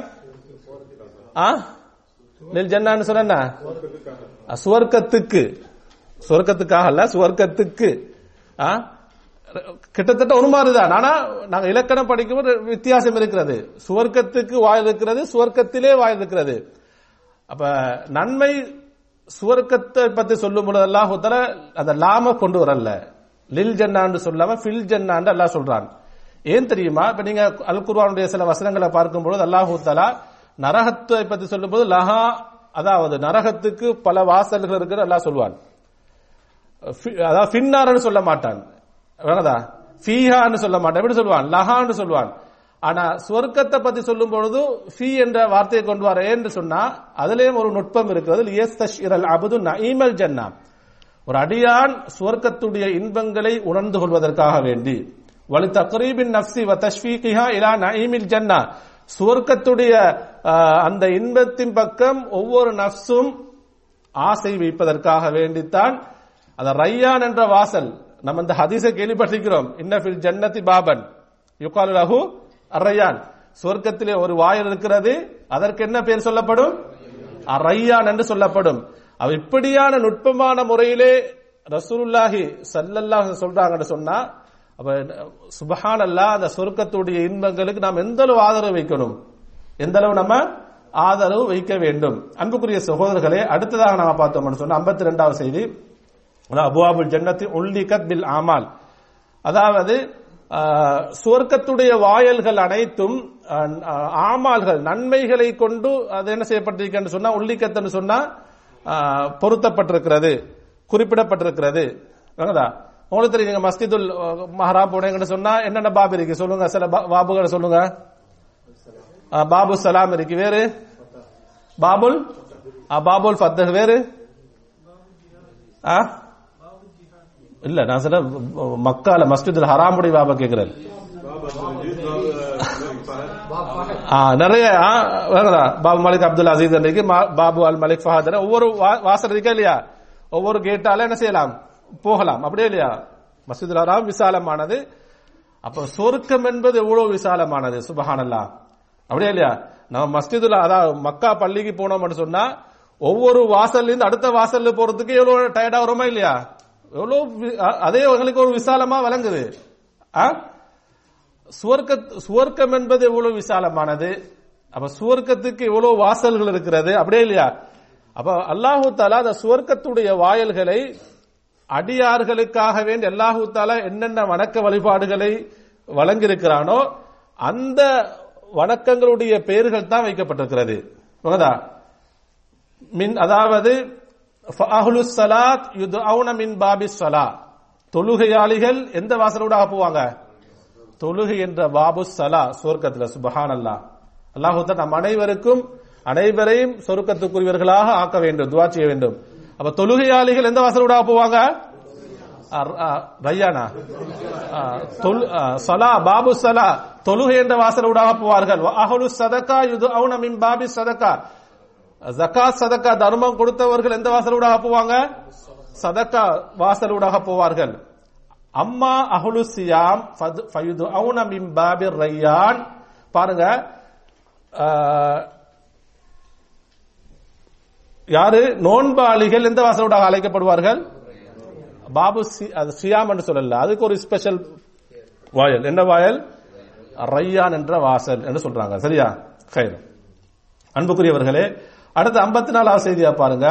ஆ லில் ஜன்னான்னு சொன்ன என்ன அஹ், சுவர்க்கத்துக்கு சுவர்க்கத்துக்காக அல்ல சுவர்க்கத்துக்கு ஆ? கிட்டத்தட்ட ஒரு மாதிரிதான் ஆனா நாங்க இலக்கணம் படிக்கும்போது வித்தியாசம் இருக்கிறது சுவர்க்கத்துக்கு வாயில் இருக்கிறது சுவர்க்கத்திலே வாயில் இருக்கிறது அப்ப நன்மை சுவர்க்கத்தை பத்தி சொல்லும் பொழுது அல்லாஹ் தஆலா அந்த லாம கொண்டு வரல லில் ஜன்னான்னு சொல்லாம ஃபில் ஜன்னான்னு அல்லாஹ் சொல்றான் ஏன் தெரியுமா இப்ப நீங்க அல் குர்ஆனுடைய சில வசனங்களை பார்க்கும் பொழுது அல்லாஹு தஆலா நரகத்தை பத்தி சொல்லும்போது லஹா அதாவது நரகத்துக்கு பல வாசல்கள் இருக்குன்னு அல்லாஹ் சொல்லுவான் ஃபி- அதாவது ஃபின்னார்னு சொல்ல மாட்டான் வேணதா ஃபீஹான்னு சொல்ல மாட்டான் எப்படி சொல்லுவான் லஹான்னு சொல்லுவான் ஆனா சொர்க்கத்தை பத்தி சொல்லும் பொழுது ஃபீ என்ற வார்த்தையை கொண்டு வர என்று சொன்னா அதுலயும் ஒரு நுட்பம் இருக்கிறது யஸ்தஷ்இரல் அபது நஈமல் ஜன்னா ஒரு அடியான் சுவர்க்கத்துடைய இன்பங்களை உணர்ந்து கொள்வதற்காக வேண்டி வலி தக்ரீபின் நஃப்சி வ தஷ்ஃபீகிஹா இலா நஈமில் ஜன்னா சுவர்க்கத்துடைய ஆஹ், அந்த இன்பத்தின் பக்கம் ஒவ்வொரு நஃப்ஸும் ஆசை வைப்பதற்காக வேண்டித்தான் அந்த ரையான் என்ற வாசல் நம்ம இந்த ஹதீஸை கேள்விப்பட்டிருக்கிறோம் இன்னஃபில் ஜன்னதி பாபன் யுகாலு லஹு அர்ரையான் சுவர்க்கத்திலே ஒரு வாயில் இருக்கிறது அதற்கு என்ன பேர் சொல்லப்படும் ரையான் என்று சொல்லப்படும் அவ இப்படியான நுட்பமான முறையிலே ரசூலுல்லாஹி ஸல்லல்லாஹு சொல்றாங்கன்னு சொன்னா அப்ப சுபஹான் அந்த சொர்க்கத்துடைய இன்பங்களுக்கு நாம் எந்த அளவு ஆதரவு வைக்கணும் எந்த அளவு நம்ம ஆதரவு வைக்க வேண்டும் அன்புக்குரிய சகோதரர்களே அடுத்ததாக நாம பார்த்தோம்னு சொன்னா ஐம்பத்தி ரெண்டாவது செய்தி அபுவாபுல் ஜன்னத்தி உல்லிகத் பில் ஆமால் அதாவது ஆஹ், சுவர்க்கத்துடைய வாயல்கள் அனைத்தும் ஆஹ், ஆமால்கள் நன்மைகளை கொண்டு அது என்ன செய்யப்பட்டிருக்கிறது சொன்னா உள்ளிக்கத்துன்னு சொன்னா ஆஹ், பொருத்தப்பட்டிருக்கிறது குறிப்பிடப்பட்டிருக்கிறது விளங்குதா? உங்களுக்கு தெரியும் நீங்க மஸ்ஜிதுல் மஹராம் போனீங்கன்னு சொன்னா என்னென்ன பாபு இருக்கு சொல்லுங்க சில பா- பாபுகளை சொல்லுங்க ஆஹ், பாபு சலாம் இருக்கு வேறு பாபுல் ஆஹ், பாபுல் ஃபத்தஹ் வேறு ஆ இல்ல நான் சொல்ல மக்கால மஸ்ஜிதுல் ஹராமுடைய பாபா கேக்குறேன் ஆ, நிறைய ஆ, வேறதா பாபு மலிக் அப்துல் அசீஸ் அன்றைக்கு மா- பாபு அல் மலிக் ஃபஹத் ஒவ்வொரு வா- வாசல் இருக்கா இல்லையா ஒவ்வொரு கேட்டால என்ன செய்யலாம் போகலாம் அப்படியே இல்லையா மஸ்ஜிதுல் ஹராம் விசாலமானது அப்ப சொர்க்கம் என்பது எவ்வளவு விசாலமானது சுபஹானல்லா அப்படியே இல்லையா நம்ம மஸ்ஜிதுல அதாவது மக்கா பள்ளிக்கு போனோம்னு சொன்னா ஒவ்வொரு வாசல்ல இருந்து அடுத்த வாசல்ல போறதுக்கு எவ்வளவு டயர்டா வருமா இல்லையா எவ்வளவு வி- அ- அதே எங்களுக்கு ஒரு விசாலமா விளங்குது ஆ? சுவர்க்க சுவர்க்கம் என்பது எவ்வளவு விசாலமானது அப்ப சுவர்க்கத்துக்கு எவ்வளவு வாசல்கள் இருக்கிறது அப்படியே இல்லையா அப்ப அல்லாஹு தாலா அந்த சுவர்க்கத்துடைய வாயல்களை அடியார்களுக்காக வேண்டி அல்லாஹு தாலா என்னென்ன வணக்க வழிபாடுகளை வழங்கியிருக்கிறானோ அந்த வணக்கங்களுடைய பெயர்கள் தான் வைக்கப்பட்டிருக்கிறது புரியுதா? மின் அதாவது ஃபஅஹ்லு ஸலாத் யுத்அவுன மின் பாபி ஸலா தொழுகையாளிகள் எந்த வாசலூடாக போவாங்க தொழுகை என்ற பாபு சலா சொர்க்கத்துல சுபஹானல்லாஹ் அல்லாஹ் தஆலா நம் அனைவருக்கும் அனைவரையும் சொர்க்கத்துக்குரியவர்களாக ஆக்க வேண்டும் துவா செய்ய வேண்டும் அப்ப தொழுகையாளிகள் எந்த வாசலூடாக போவாங்க அர்- அ, ரய்யானா அ, தொழு- அ, சலா பாபு சலா தொழுகை என்ற வாசலூடாக போவார்கள் அஹலு சதகா யுது அவுன மின் பாபி சதகா ஜகாத் சதக்கா தர்மம் கொடுத்தவர்கள் எந்த வாசலூடாக போவாங்க சதக்கா வாசலூடாக போவார்கள் அம்மா அஹ்லு சியாம் ஃபது- ஃபயுதுஅவுன மின் பாபிர் ரையான் பாருங்க ஆஹ், யாரு நோன்பாளிகள் எந்த வாசலூடாக அழைக்கப்படுவார்கள் பாபு சி- அது சியாம் என்று சொல்லல அதுக்கு ஒரு ஸ்பெஷல் வாயல் என்ன வாயல் ரையான் என்ற வாசல் என்று சொல்றாங்க சரியா கயிறு அன்புக்குரியவர்களே அடுத்து ஐம்பத்தி நாலாவது செய்தியா பாருங்க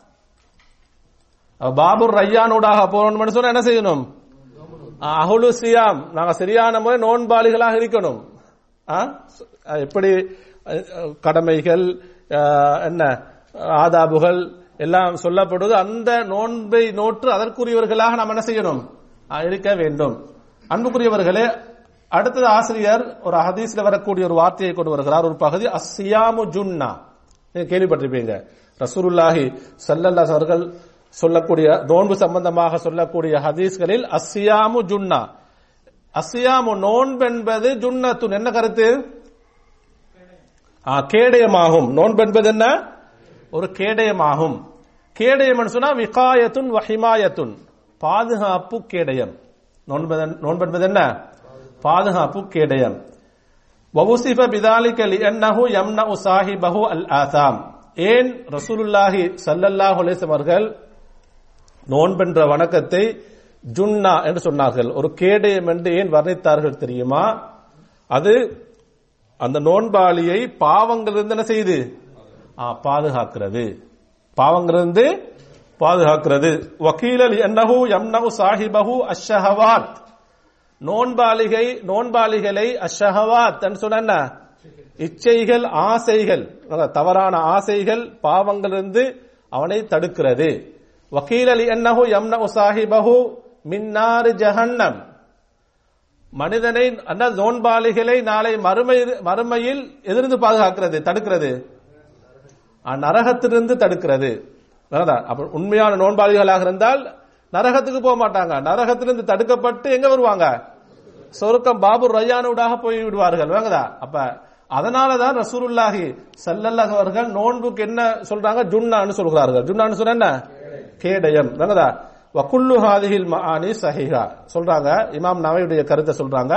பாபுர் ரையானூடாக போகணும்னு சொன்னா என்ன செய்யணும் அஹுலு சியாம் நாங்க சரியான முறை நோன்பாளிகளாக இருக்கணும் ஆ? எப்படி அஹ், கடமைகள் அஹ், என்ன ஆதாபுகள் எல்லாம் சொல்லப்படுவது அந்த நோன்பை நோற்று அதற்குரியவர்களாக நாம் என்ன செய்யணும் ஆ, இருக்க வேண்டும் அன்புக்குரியவர்களே அடுத்தது ஆசிரியர் ஒரு ஹதீஸ்ல வரக்கூடிய ஒரு வார்த்தையை கொண்டு வருகிறார் ஒரு பகுதி அஸ்ஸியாமு ஜுன்னா நீங்க கேள்விப்பட்டிருப்பீங்க ரசூலுல்லாஹி ஸல்லல்லாஹு அவர்கள் சொல்லக்கூடிய நோன்பு சம்பந்தமாக சொல்லக்கூடிய ஹதீஸ்களில் அஸ்ஸியாமு ஜுன்னா அஸ்ஸியாமு நோன்பு என்பது ஜுன்னத்துன் என்ன கருத்து ஆ, கேடயமாகும் நோன்பு என்பது என்ன ஒரு கேடயமாகும் கேடயம் சொன்னா விகாயத்துன் வஹிமாயத்துன் பாதுகாப்பு கேடயம் நோன்பு நோன்பு என்பது என்ன பாதுகாப்பு கேடயம் வவுசிஃப பிதாலிக லிஅன்னஹு யம்னஉ சாஹிபஹு அல் ஆசாம் ஏன் ரசூலுல்லாஹி ஸல்லல்லாஹு அலைஹி வஸல்லம் அவர்கள் நோன்பென்ற வணக்கத்தை ஜுன்னா என்று சொன்னார்கள் ஒரு கேடயம் என்று ஏன் வர்ணித்தார்கள் தெரியுமா அது அந்த நோன்பாளியை பாவங்களிலிருந்து என்ன செய்யுது ஆ, பாதுகாக்கிறது பாவங்களிலிருந்து பாதுகாக்கிறது வக்கீலல் என்னஹு யம்னஹு சாஹிபஹு அஷ்ஷஹவாத் நோன்பாளிகை நோன்பாளிகளை அஷ்ஷஹவாத் என்று சொன்ன என்ன? இச்சைகள் ஆசைகள் அதாவது தவறான ஆசைகள் பாவங்களிலிருந்து அவனை தடுக்கிறது வக்கீலல் என்னஹு யம்னஹு சாஹிபஹு மின்னார் ஜஹன்னம் மனிதனை அந்த நோன்பாளிகளை நாளை மறுமை மறுமையில் எதிர்ந்து பாதுகாக்கிறது தடுக்கிறது அஹ் நரகத்திலிருந்து தடுக்கிறது நல்லதா? அப்ப உண்மையான நோன்பாளிகளாக இருந்தால் நரகத்துக்கு போக மாட்டாங்க நரகத்திலிருந்து தடுக்கப்பட்டு எங்க வருவாங்க சொருக்கம் பாபு ரய்யானூடாக போய் விடுவார்கள் வாங்கதா அப்ப அதனாலதான் ரசூலுல்லாஹி ஸல்லல்லாஹு அவர்கள் நோன்புக்கு என்ன சொல்றாங்க ஜுன்னான்னு சொல்கிறார்கள் ஜுன்னான்னு சொன்ன என்ன கேடயம் வாங்கதா வகுல்லு ஹாதிஹில் மஆனி சஹீஹா சொல்றாங்க இமாம் நவையுடைய கருத்தை சொல்றாங்க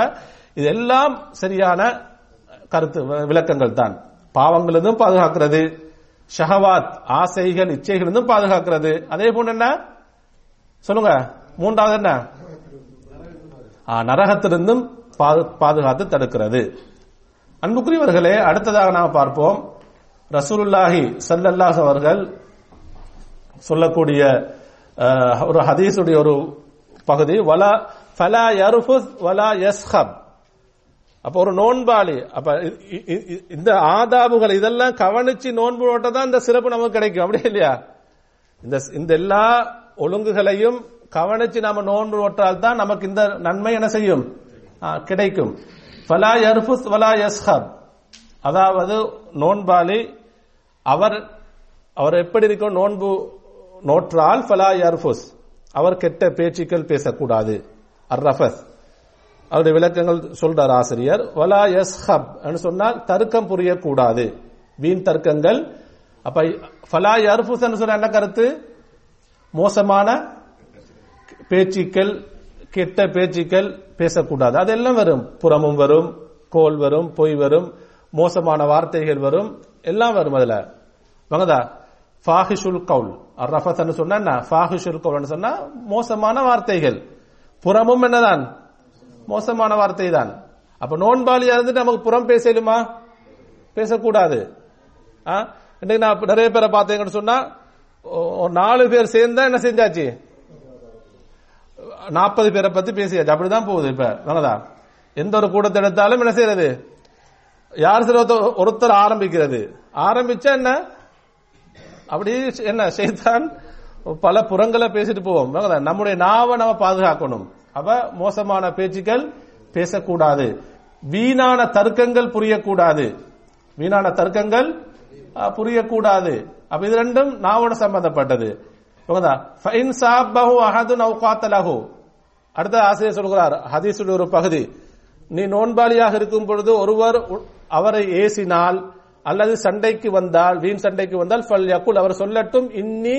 இதெல்லாம் சரியான கருத்து வி- விளக்கங்கள் தான் பாவங்களிலிருந்தும் பாதுகாக்கிறது ஷஹவாத் ஆசைகள் இச்சைகள் இருந்தும் பாதுகாக்கிறது அதே போன்று என்ன சொல்லுங்க மூன்றாவது என்ன ஆ, நரகத்திலிருந்தும் பாது- பாதுகாத்து தடுக்கிறது அன்புக்குரியவர்களே அடுத்ததாக நாம் பார்ப்போம் ரசூலுல்லாஹி ஸல்லல்லாஹு அவர்கள் சொல்லக்கூடிய அஹ், ஒரு ஹதீஸுடைய ஒரு பகுதி வலா ஃபலா யர்ஃபுஸ் வலா யஸ்ஹப் அப்ப ஒரு நோன்பாளி அப்ப இ- இ- இ- இந்த ஆதாபுகள் இதெல்லாம் கவனிச்சு நோன்பு நோட்ட தான் இந்த சிறப்பு நமக்கு கிடைக்கும் அப்படியே இல்லையா இந்த இந்த எல்லா ஒழுங்குகளையும் கவனிச்சு நாம நோன்பு நோட்டால் தான் நமக்கு இந்த நன்மை என்ன செய்யும் ஆ, கிடைக்கும் ஃபலா யர்ஃபுஸ் வலா யஸ்ஹப் அதாவது நோன்பாளி அவர் அவர் எப்படி இருக்கும் நோன்பு நோற்றால் ஃபலா யர்ஃபுஸ் அவர் கெட்ட பேச்சுக்கள் பேசக்கூடாது அர்ரஃபஸ் அவருடைய விளக்கங்கள் சொல்றார் ஆசிரியர் வலா யஸ்ஹப் என்று சொன்னால் தர்க்கம் புரியக்கூடாது வீண் தர்க்கங்கள் அப்ப ஃபலா யர்ஃபுஸ் என்று சொன்ன என்ன கருத்து மோசமான பேச்சுக்கள் கெட்ட பேச்சுக்கள் பேசக்கூடாது அதெல்லாம் வரும் புறமும் வரும் கோல் வரும் பொய் வரும் மோசமான வார்த்தைகள் வரும் எல்லாம் வரும் அதுல வங்கதா ஃபாஹிஷுல் கவுல் ரஃபத்னு சொன்னா என்ன ஃபாஹிஷுல் கவுல்னு சொன்னா மோசமான வார்த்தைகள் புறமும் என்னதான் மோசமான வார்த்தை தான் அப்ப நோன்பாளியா இருந்துட்டு நமக்கு புறம் பேசலுமா பேசக்கூடாது ஆ? இன்னைக்கு நான் இப்ப நிறைய பேரை பார்த்தீங்கன்னு சொன்னா ஒ- ஒரு நாலு பேர் சேர்ந்தா என்ன செஞ்சாச்சு நாற்பது பேரை பத்தி பேசியாச்சு அப்படிதான் போகுது இப்ப நல்லதா எந்த ஒரு கூட்டத்தை எடுத்தாலும் என்ன செய்யறது யார் சில ஒருத்தர் ஒருத்தர் ஆரம்பிக்கிறது ஆரம்பிச்சா என்ன அப்படி என்ன செய்தான் பல புறங்களை பேசிட்டு போவோம் நல்லதா? நம்முடைய நாவை நம்ம பாதுகாக்கணும் அப்ப மோசமான பேச்சுக்கள் பேசக்கூடாது வீணான தர்க்கங்கள் புரியக்கூடாது வீணான தர்க்கங்கள் அஹ், புரியக்கூடாது அப்ப இது ரெண்டும் நாவோட சம்பந்தப்பட்டது புரியுதா? ஃபைன் சாப்பஹு அஹதுன் அவ் காத்தலஹு. அடுத்த ஆசிரியர் சொல்கிறார் ஹதீஸுடைய ஒரு பகுதி நீ நோன்பாளியாக இருக்கும் பொழுது ஒருவர் உ- அவரை ஏசினால் அல்லது சண்டைக்கு வந்தால் வீண் சண்டைக்கு வந்தால் ஃபல் யக்குல் அவர் சொல்லட்டும் இன்னி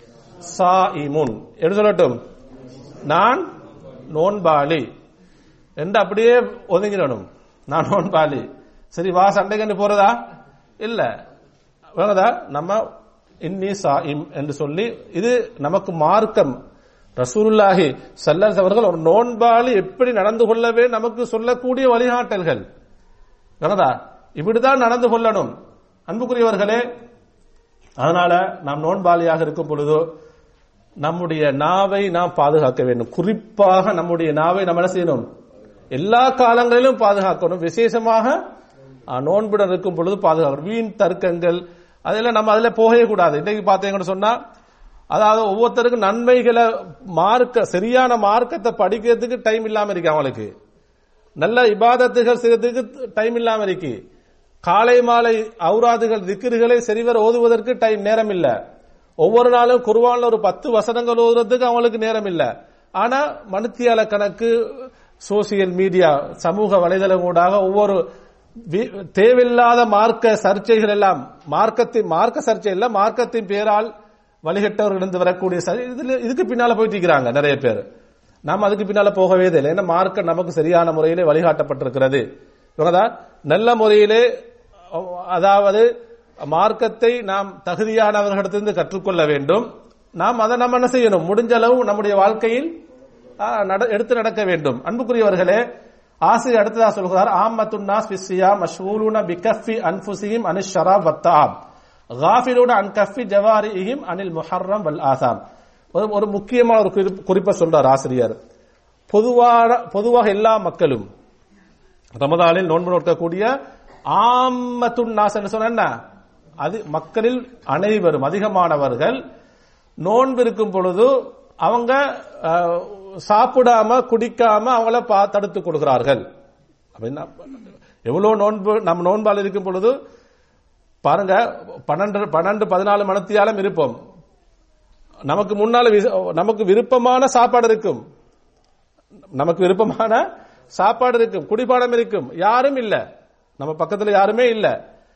சாயிமுன் என்று சொல்லட்டும் நான் நோன்பாளி என்று அப்படியே ஒதுங்கிடணும் நான் நோன்பாளி சரி வா சண்டைக்கு போறதா இல்ல வேறதா நம்ம இன்னி சாயிம் என்று சொல்லி இது நமக்கு மார்க்கம் ரசூலுல்லாஹி ஸல்லல்லாஹு அவர்கள் ஒரு நோன்பாளி எப்படி நடந்து கொள்ளவே நமக்கு சொல்லக்கூடிய வழிகாட்டல்கள் வேறதா இப்படிதான் நடந்து கொள்ளணும் அன்புக்குரியவர்களே அதனால நாம் நோன்பாளியாக இருக்கும் பொழுதோ நம்முடைய நாவை நாம் பாதுகாக்க வேண்டும் குறிப்பாக நம்முடைய நாவை நம்ம என்ன செய்யணும் எல்லா காலங்களிலும் பாதுகாக்கணும் விசேஷமாக அஹ், நோன்புடன் இருக்கும் பொழுது பாதுகாக்கணும் வீண் தர்க்கங்கள் அதெல்லாம் நம்ம அதுல போகவே கூடாது இன்னைக்கு பார்த்தீங்கன்னு சொன்னா அதாவது ஒவ்வொருத்தருக்கும் நன்மைகளை மார்க்க சரியான மார்க்கத்தை படிக்கிறதுக்கு டைம் இல்லாம இருக்கு அவங்களுக்கு நல்ல இபாதத்துகள் செய்யறதுக்கு டைம் இல்லாம இருக்கு காலை மாலை அவுராதுகள் திக்கிர்களை சரிவர ஓதுவதற்கு டைம் நேரம் இல்ல ஒவ்வொரு நாளும் குர்ஆன்ல ஒரு பத்து வசனங்கள் ஓதுறதுக்கு அவங்களுக்கு நேரம் இல்ல ஆனா மனுத்தியால கணக்கு சோசியல் மீடியா சமூக வலைதளம் ஊடாக ஒவ்வொரு வி- தேவையில்லாத மார்க்க சர்ச்சைகள் எல்லாம் மார்க்கத்தின் மார்க்க சர்ச்சை இல்ல மார்க்கத்தின் பேரால் வழிகட்டவர்களிருந்து வரக்கூடிய சரி இதுல இதுக்கு பின்னால போயிட்டு இருக்கிறாங்க நிறைய பேர் நாம் அதுக்கு பின்னால போகவே இல்லை ஏன்னா மார்க்கம் நமக்கு சரியான முறையிலே வழிகாட்டப்பட்டிருக்கிறது இவங்கதா நல்ல முறையிலே அஹ், அதாவது மார்க்கத்தை நாம் தகுதியானவர்களிடத்திலிருந்து கற்றுக்கொள்ள வேண்டும் நாம் அதை நம்ம என்ன செய்யணும் முடிஞ்ச அளவு நம்முடைய வாழ்க்கையில் ஆஹ், நட- எடுத்து நடக்க வேண்டும் அன்புக்குரியவர்களே ஆசிரியர் அடுத்ததா சொல்கிறார் ஆம்மத்துன் நாஸ் ஃபிஸ்ஸியா மஷ்கூலுன பிகஃபி அன்ஃபுசிஹிம் அனிஷ் ஷராப் வத்தாப் காஃபிலூன அன் கஃபி ஜவாரிஹிம் அனில் முஹர்ரம் வல் ஆசாம் ஒரு ஒரு முக்கியமான ஒரு குறிப்- குறிப்பை சொல்றார் ஆசிரியர் பொதுவான பொதுவாக எல்லா மக்களும் ரமதானில் நோன்பு நோக்கக்கூடிய ஆம்மத்துன் நாஸ் என்று சொன்ன என்ன? அது மக்களில் அனைவரும் அதிகமானவர்கள் நோன்பு இருக்கும் பொழுது அவங்க அஹ், சாப்பிடாம குடிக்காம அவங்கள பா- தடுத்துக் கொடுக்கிறார்கள் அப்படின்னா எவ்வளவு நோன்பு நம்ம நோன்பால் இருக்கும் பொழுது பாருங்க பன்னெண்டு பன்னெண்டு பதினாலு மணத்தியாலும் இருப்போம் நமக்கு முன்னால வி- நமக்கு விருப்பமான சாப்பாடு இருக்கும் நமக்கு விருப்பமான சாப்பாடு இருக்கும் குடிபானம் இருக்கும் யாரும் இல்ல நம்ம பக்கத்துல யாருமே இல்ல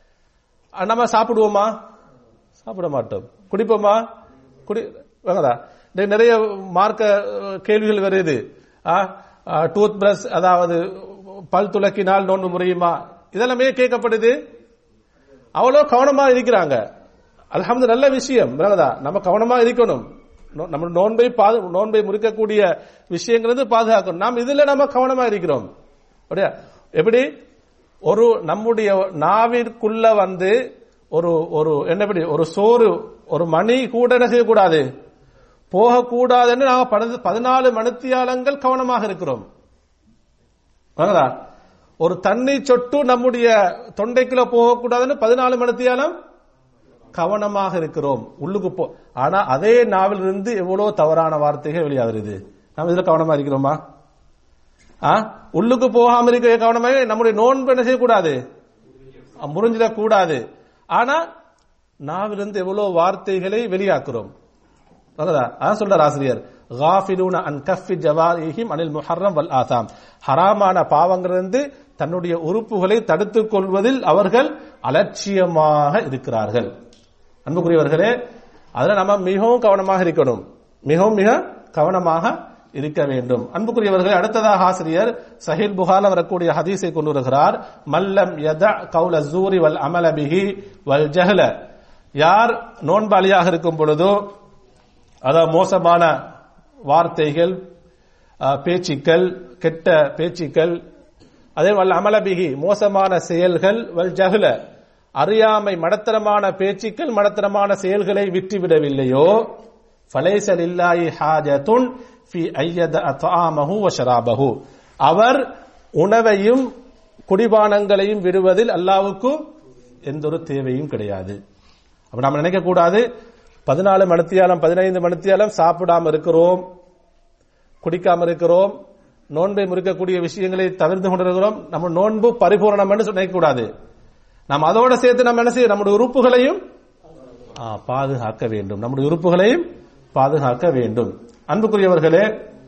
அஹ் நம்ம சாப்பிடுவோமா சாப்பிட மாட்டோம் குடிப்போமா குடி வாங்கடா இன்னைக்கு நிறைய மார்க்க அஹ், கேள்விகள் வருது டூத் பிரஷ் அதாவது பல் துலக்கினால் நோன்பு முறையுமா இதெல்லாமே கேட்கப்படுது அவ்வளோ கவனமா இருக்கிறாங்க அல்ஹம்து நல்ல விஷயம் விளங்குதா நம்ம கவனமா இருக்கணும் நோ- நம்ம நோன்பை பாது நோன்பை முறிக்கக்கூடிய விஷயங்கள் வந்து பாதுகாக்கணும் நாம் இதுல நம்ம கவனமா இருக்கிறோம் அப்படியா எப்படி ஒரு நம்முடைய நாவிற்குள்ள வந்து ஒரு ஒரு என்னபடி ஒரு சோறு ஒரு மணி கூட என்ன செய்யக்கூடாது போகக்கூடாதுன்னு நாம பனது- பதினாலு மணித்தியாலங்கள் கவனமாக இருக்கிறோம் வாங்கடா ஒரு தண்ணி சொட்டு நம்முடைய தொண்டைக்குள்ள போகக்கூடாதுன்னு பதினாலு மணித்தியாலம் கவனமாக இருக்கிறோம் உள்ளுக்கு போ ஆனா அதே நாவில் இருந்து எவ்வளவு தவறான வார்த்தைகள் வெளியாகிறது நம்ம இதுல கவனமா இருக்கிறோமா ஆ? உள்ளுக்கு போகாம இருக்க கவனமாக நம்முடைய நோன்பு என்ன செய்யக்கூடாது முறிஞ்சிடக் கூடாது ஆனா நாவிலிருந்து எவ்வளவு வார்த்தைகளை வெளியாக்குறோம் நல்லதா அதான் சொல்றார் ஆசிரியர் காஃபிலூன அன் கஃபி ஜவாரிஹிம் அனில் முஹர்ரம் வல் ஆசாம் ஹராமான பாவங்களிலிருந்து தன்னுடைய உறுப்புகளை தடுத்துக் கொள்வதில் அவர்கள் அலட்சியமாக இருக்கிறார்கள் அன்புக்குரியவர்களே அதுல நம்ம மிகவும் கவனமாக இருக்கணும் மிகவும் மிக கவனமாக இருக்க வேண்டும் அன்புக்குரியவர்களே அடுத்ததாக ஆசிரியர் சஹீல் புகால வரக்கூடிய ஹதீஸை கொண்டு வருகிறார் மல்லம் யத கவுல ஜூரி வல் அமல பிஹி வல் ஜஹல யார் நோன்பாளியாக இருக்கும் பொழுதோ அதாவது மோசமான வார்த்தைகள் அஹ், பேச்சுக்கள் கெட்ட பேச்சுக்கள் அதே வல் அமலபிகி மோசமான செயல்கள் வல் ஜஹல அறியாமை மடத்தரமான பேச்சுக்கள் மடத்தரமான செயல்களை விட்டுவிடவில்லையோ ஃபலைசல் இல்லாஹி ஹாஜத்துன் ஃபி ஐயத அத்ஆமஹு வ ஷராபஹு அவர் உணவையும் குடிபானங்களையும் விடுவதில் அல்லாஹ்வுக்கு எந்த ஒரு தேவையும் கிடையாது அப்ப நம்ம நினைக்க கூடாது பதினாலு மணித்தியாலம் பதினைந்து மணித்தியாலம் சாப்பிடாம இருக்கிறோம் குடிக்காம இருக்கிறோம் நோன்பை முறிக்கக்கூடிய விஷயங்களை தவிர்த்து கொண்டிருக்கிறோம் நம்ம நோன்பு பரிபூரணம் என்று நினைக்க கூடாது நாம் அதோட சேர்த்து நம்ம என்ன செய்ய நம்முடைய உறுப்புகளையும் ஆ, பாதுகாக்க வேண்டும் நம்முடைய உறுப்புகளையும் பாதுகாக்க வேண்டும் அன்புக்குரியவர்களே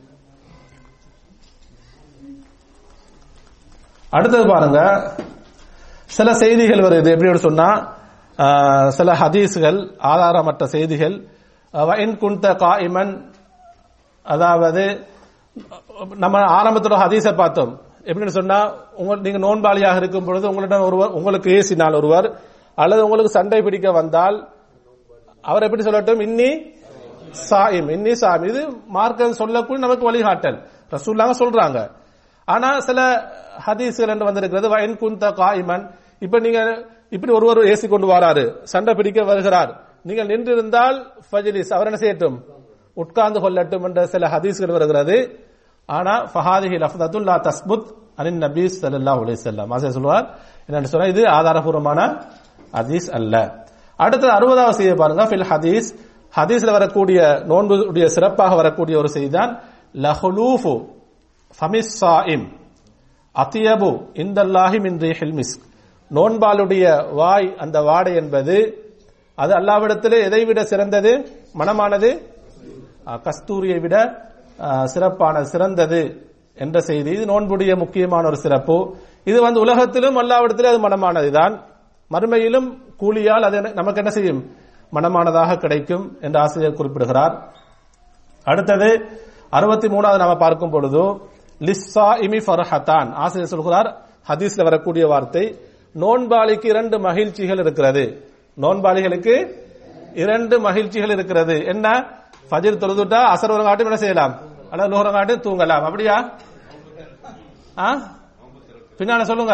அடுத்தது பாருங்க சில செய்திகள் வருது எப்படி சொன்னா ஆஹ், சில ஹதீஸ்கள் ஆதாரமற்ற செய்திகள் வயன் குந்த காயிமன் அதாவது நம்ம ஆரம்பத்தோட ஹதீஸை பார்த்தோம் எப்படின்னு சொன்னா உங்க நீங்க நோன்பாளியாக இருக்கும் பொழுது உங்களிடம் ஒருவர் உங்களுக்கு ஏசினால் ஒருவர் அல்லது உங்களுக்கு சண்டை பிடிக்க வந்தால் அவர் எப்படி சொல்லட்டும் இன்னி சாயிம் இன்னி சாயிம் இது மார்க்கம் சொல்லக்கூடிய நமக்கு வழிகாட்டல் ரசூல்லாங்க சொல்றாங்க ஆனா சில ஹதீஸ்கள் என்று வந்திருக்கிறது வயன் குந்த காயிமன் இப்ப நீங்க இப்படி ஒருவர் ஏசி கொண்டு வராரு சண்டை பிடிக்க வருகிறார் நீங்கள் நின்றிருந்தால் ஃபஜ்லிஸ் அவர் என்ன செய்யட்டும் உட்கார்ந்து கொள்ளட்டும் என்ற சில ஹதீஸ்கள் வருகிறது ஆனா ஃபஹாதிஹி லஃப்தத்துல் லா தஸ்புத் அனின் நபி ஸல்லல்லாஹு அலைஹி வஸல்லம் ஆசிரியர் சொல்வார் என்னன்னு சொன்னா இது ஆதாரபூர்வமான ஹதீஸ் அல்ல அடுத்தது அறுபதாவது செய்தி பாருங்க ஃபில் ஹதீஸ் ஹதீஸ்ல வரக்கூடிய நோன்புடைய சிறப்பாக வரக்கூடிய ஒரு செய்தி தான் லஹுலூஃபு ஃபமிஸ் சாயிம் அத்தியபு இந்தல்லாஹி மின் ரீஹில் மிஸ்க் நோன்பாளுடைய வாய் அந்த வாடை என்பது அது அல்லாவிடத்திலே எதை விட சிறந்தது மனமானது அஹ், கஸ்தூரியை விட அஹ், சிறப்பான சிறந்தது என்ற செய்தி இது நோன்புடைய முக்கியமான ஒரு சிறப்பு இது வந்து உலகத்திலும் அல்லாவிடத்திலே அது மனமானதுதான் மறுமையிலும் கூலியால் அது என்ன- நமக்கு என்ன செய்யும் மனமானதாக கிடைக்கும் என்று ஆசிரியர் குறிப்பிடுகிறார் அடுத்தது அறுபத்தி மூணாவது நாம பார்க்கும் பொழுது லிஸ்ஸா இமி ஃபர்ஹத்தான் ஆசிரியர் சொல்கிறார் ஹதீஸ்ல வரக்கூடிய வார்த்தை நோன்பாளிக்கு இரண்டு மகிழ்ச்சிகள் இருக்கிறது நோன்பாளிகளுக்கு இரண்டு மகிழ்ச்சிகள் இருக்கிறது என்ன ஃபஜ்ர் தொழுதுட்டா அசர் ஒரு காட்டும் என்ன செய்யலாம் அல்லது லோகரம் காட்டும் தூங்கலாம் அப்படியா ஆ பின்னால சொல்லுங்க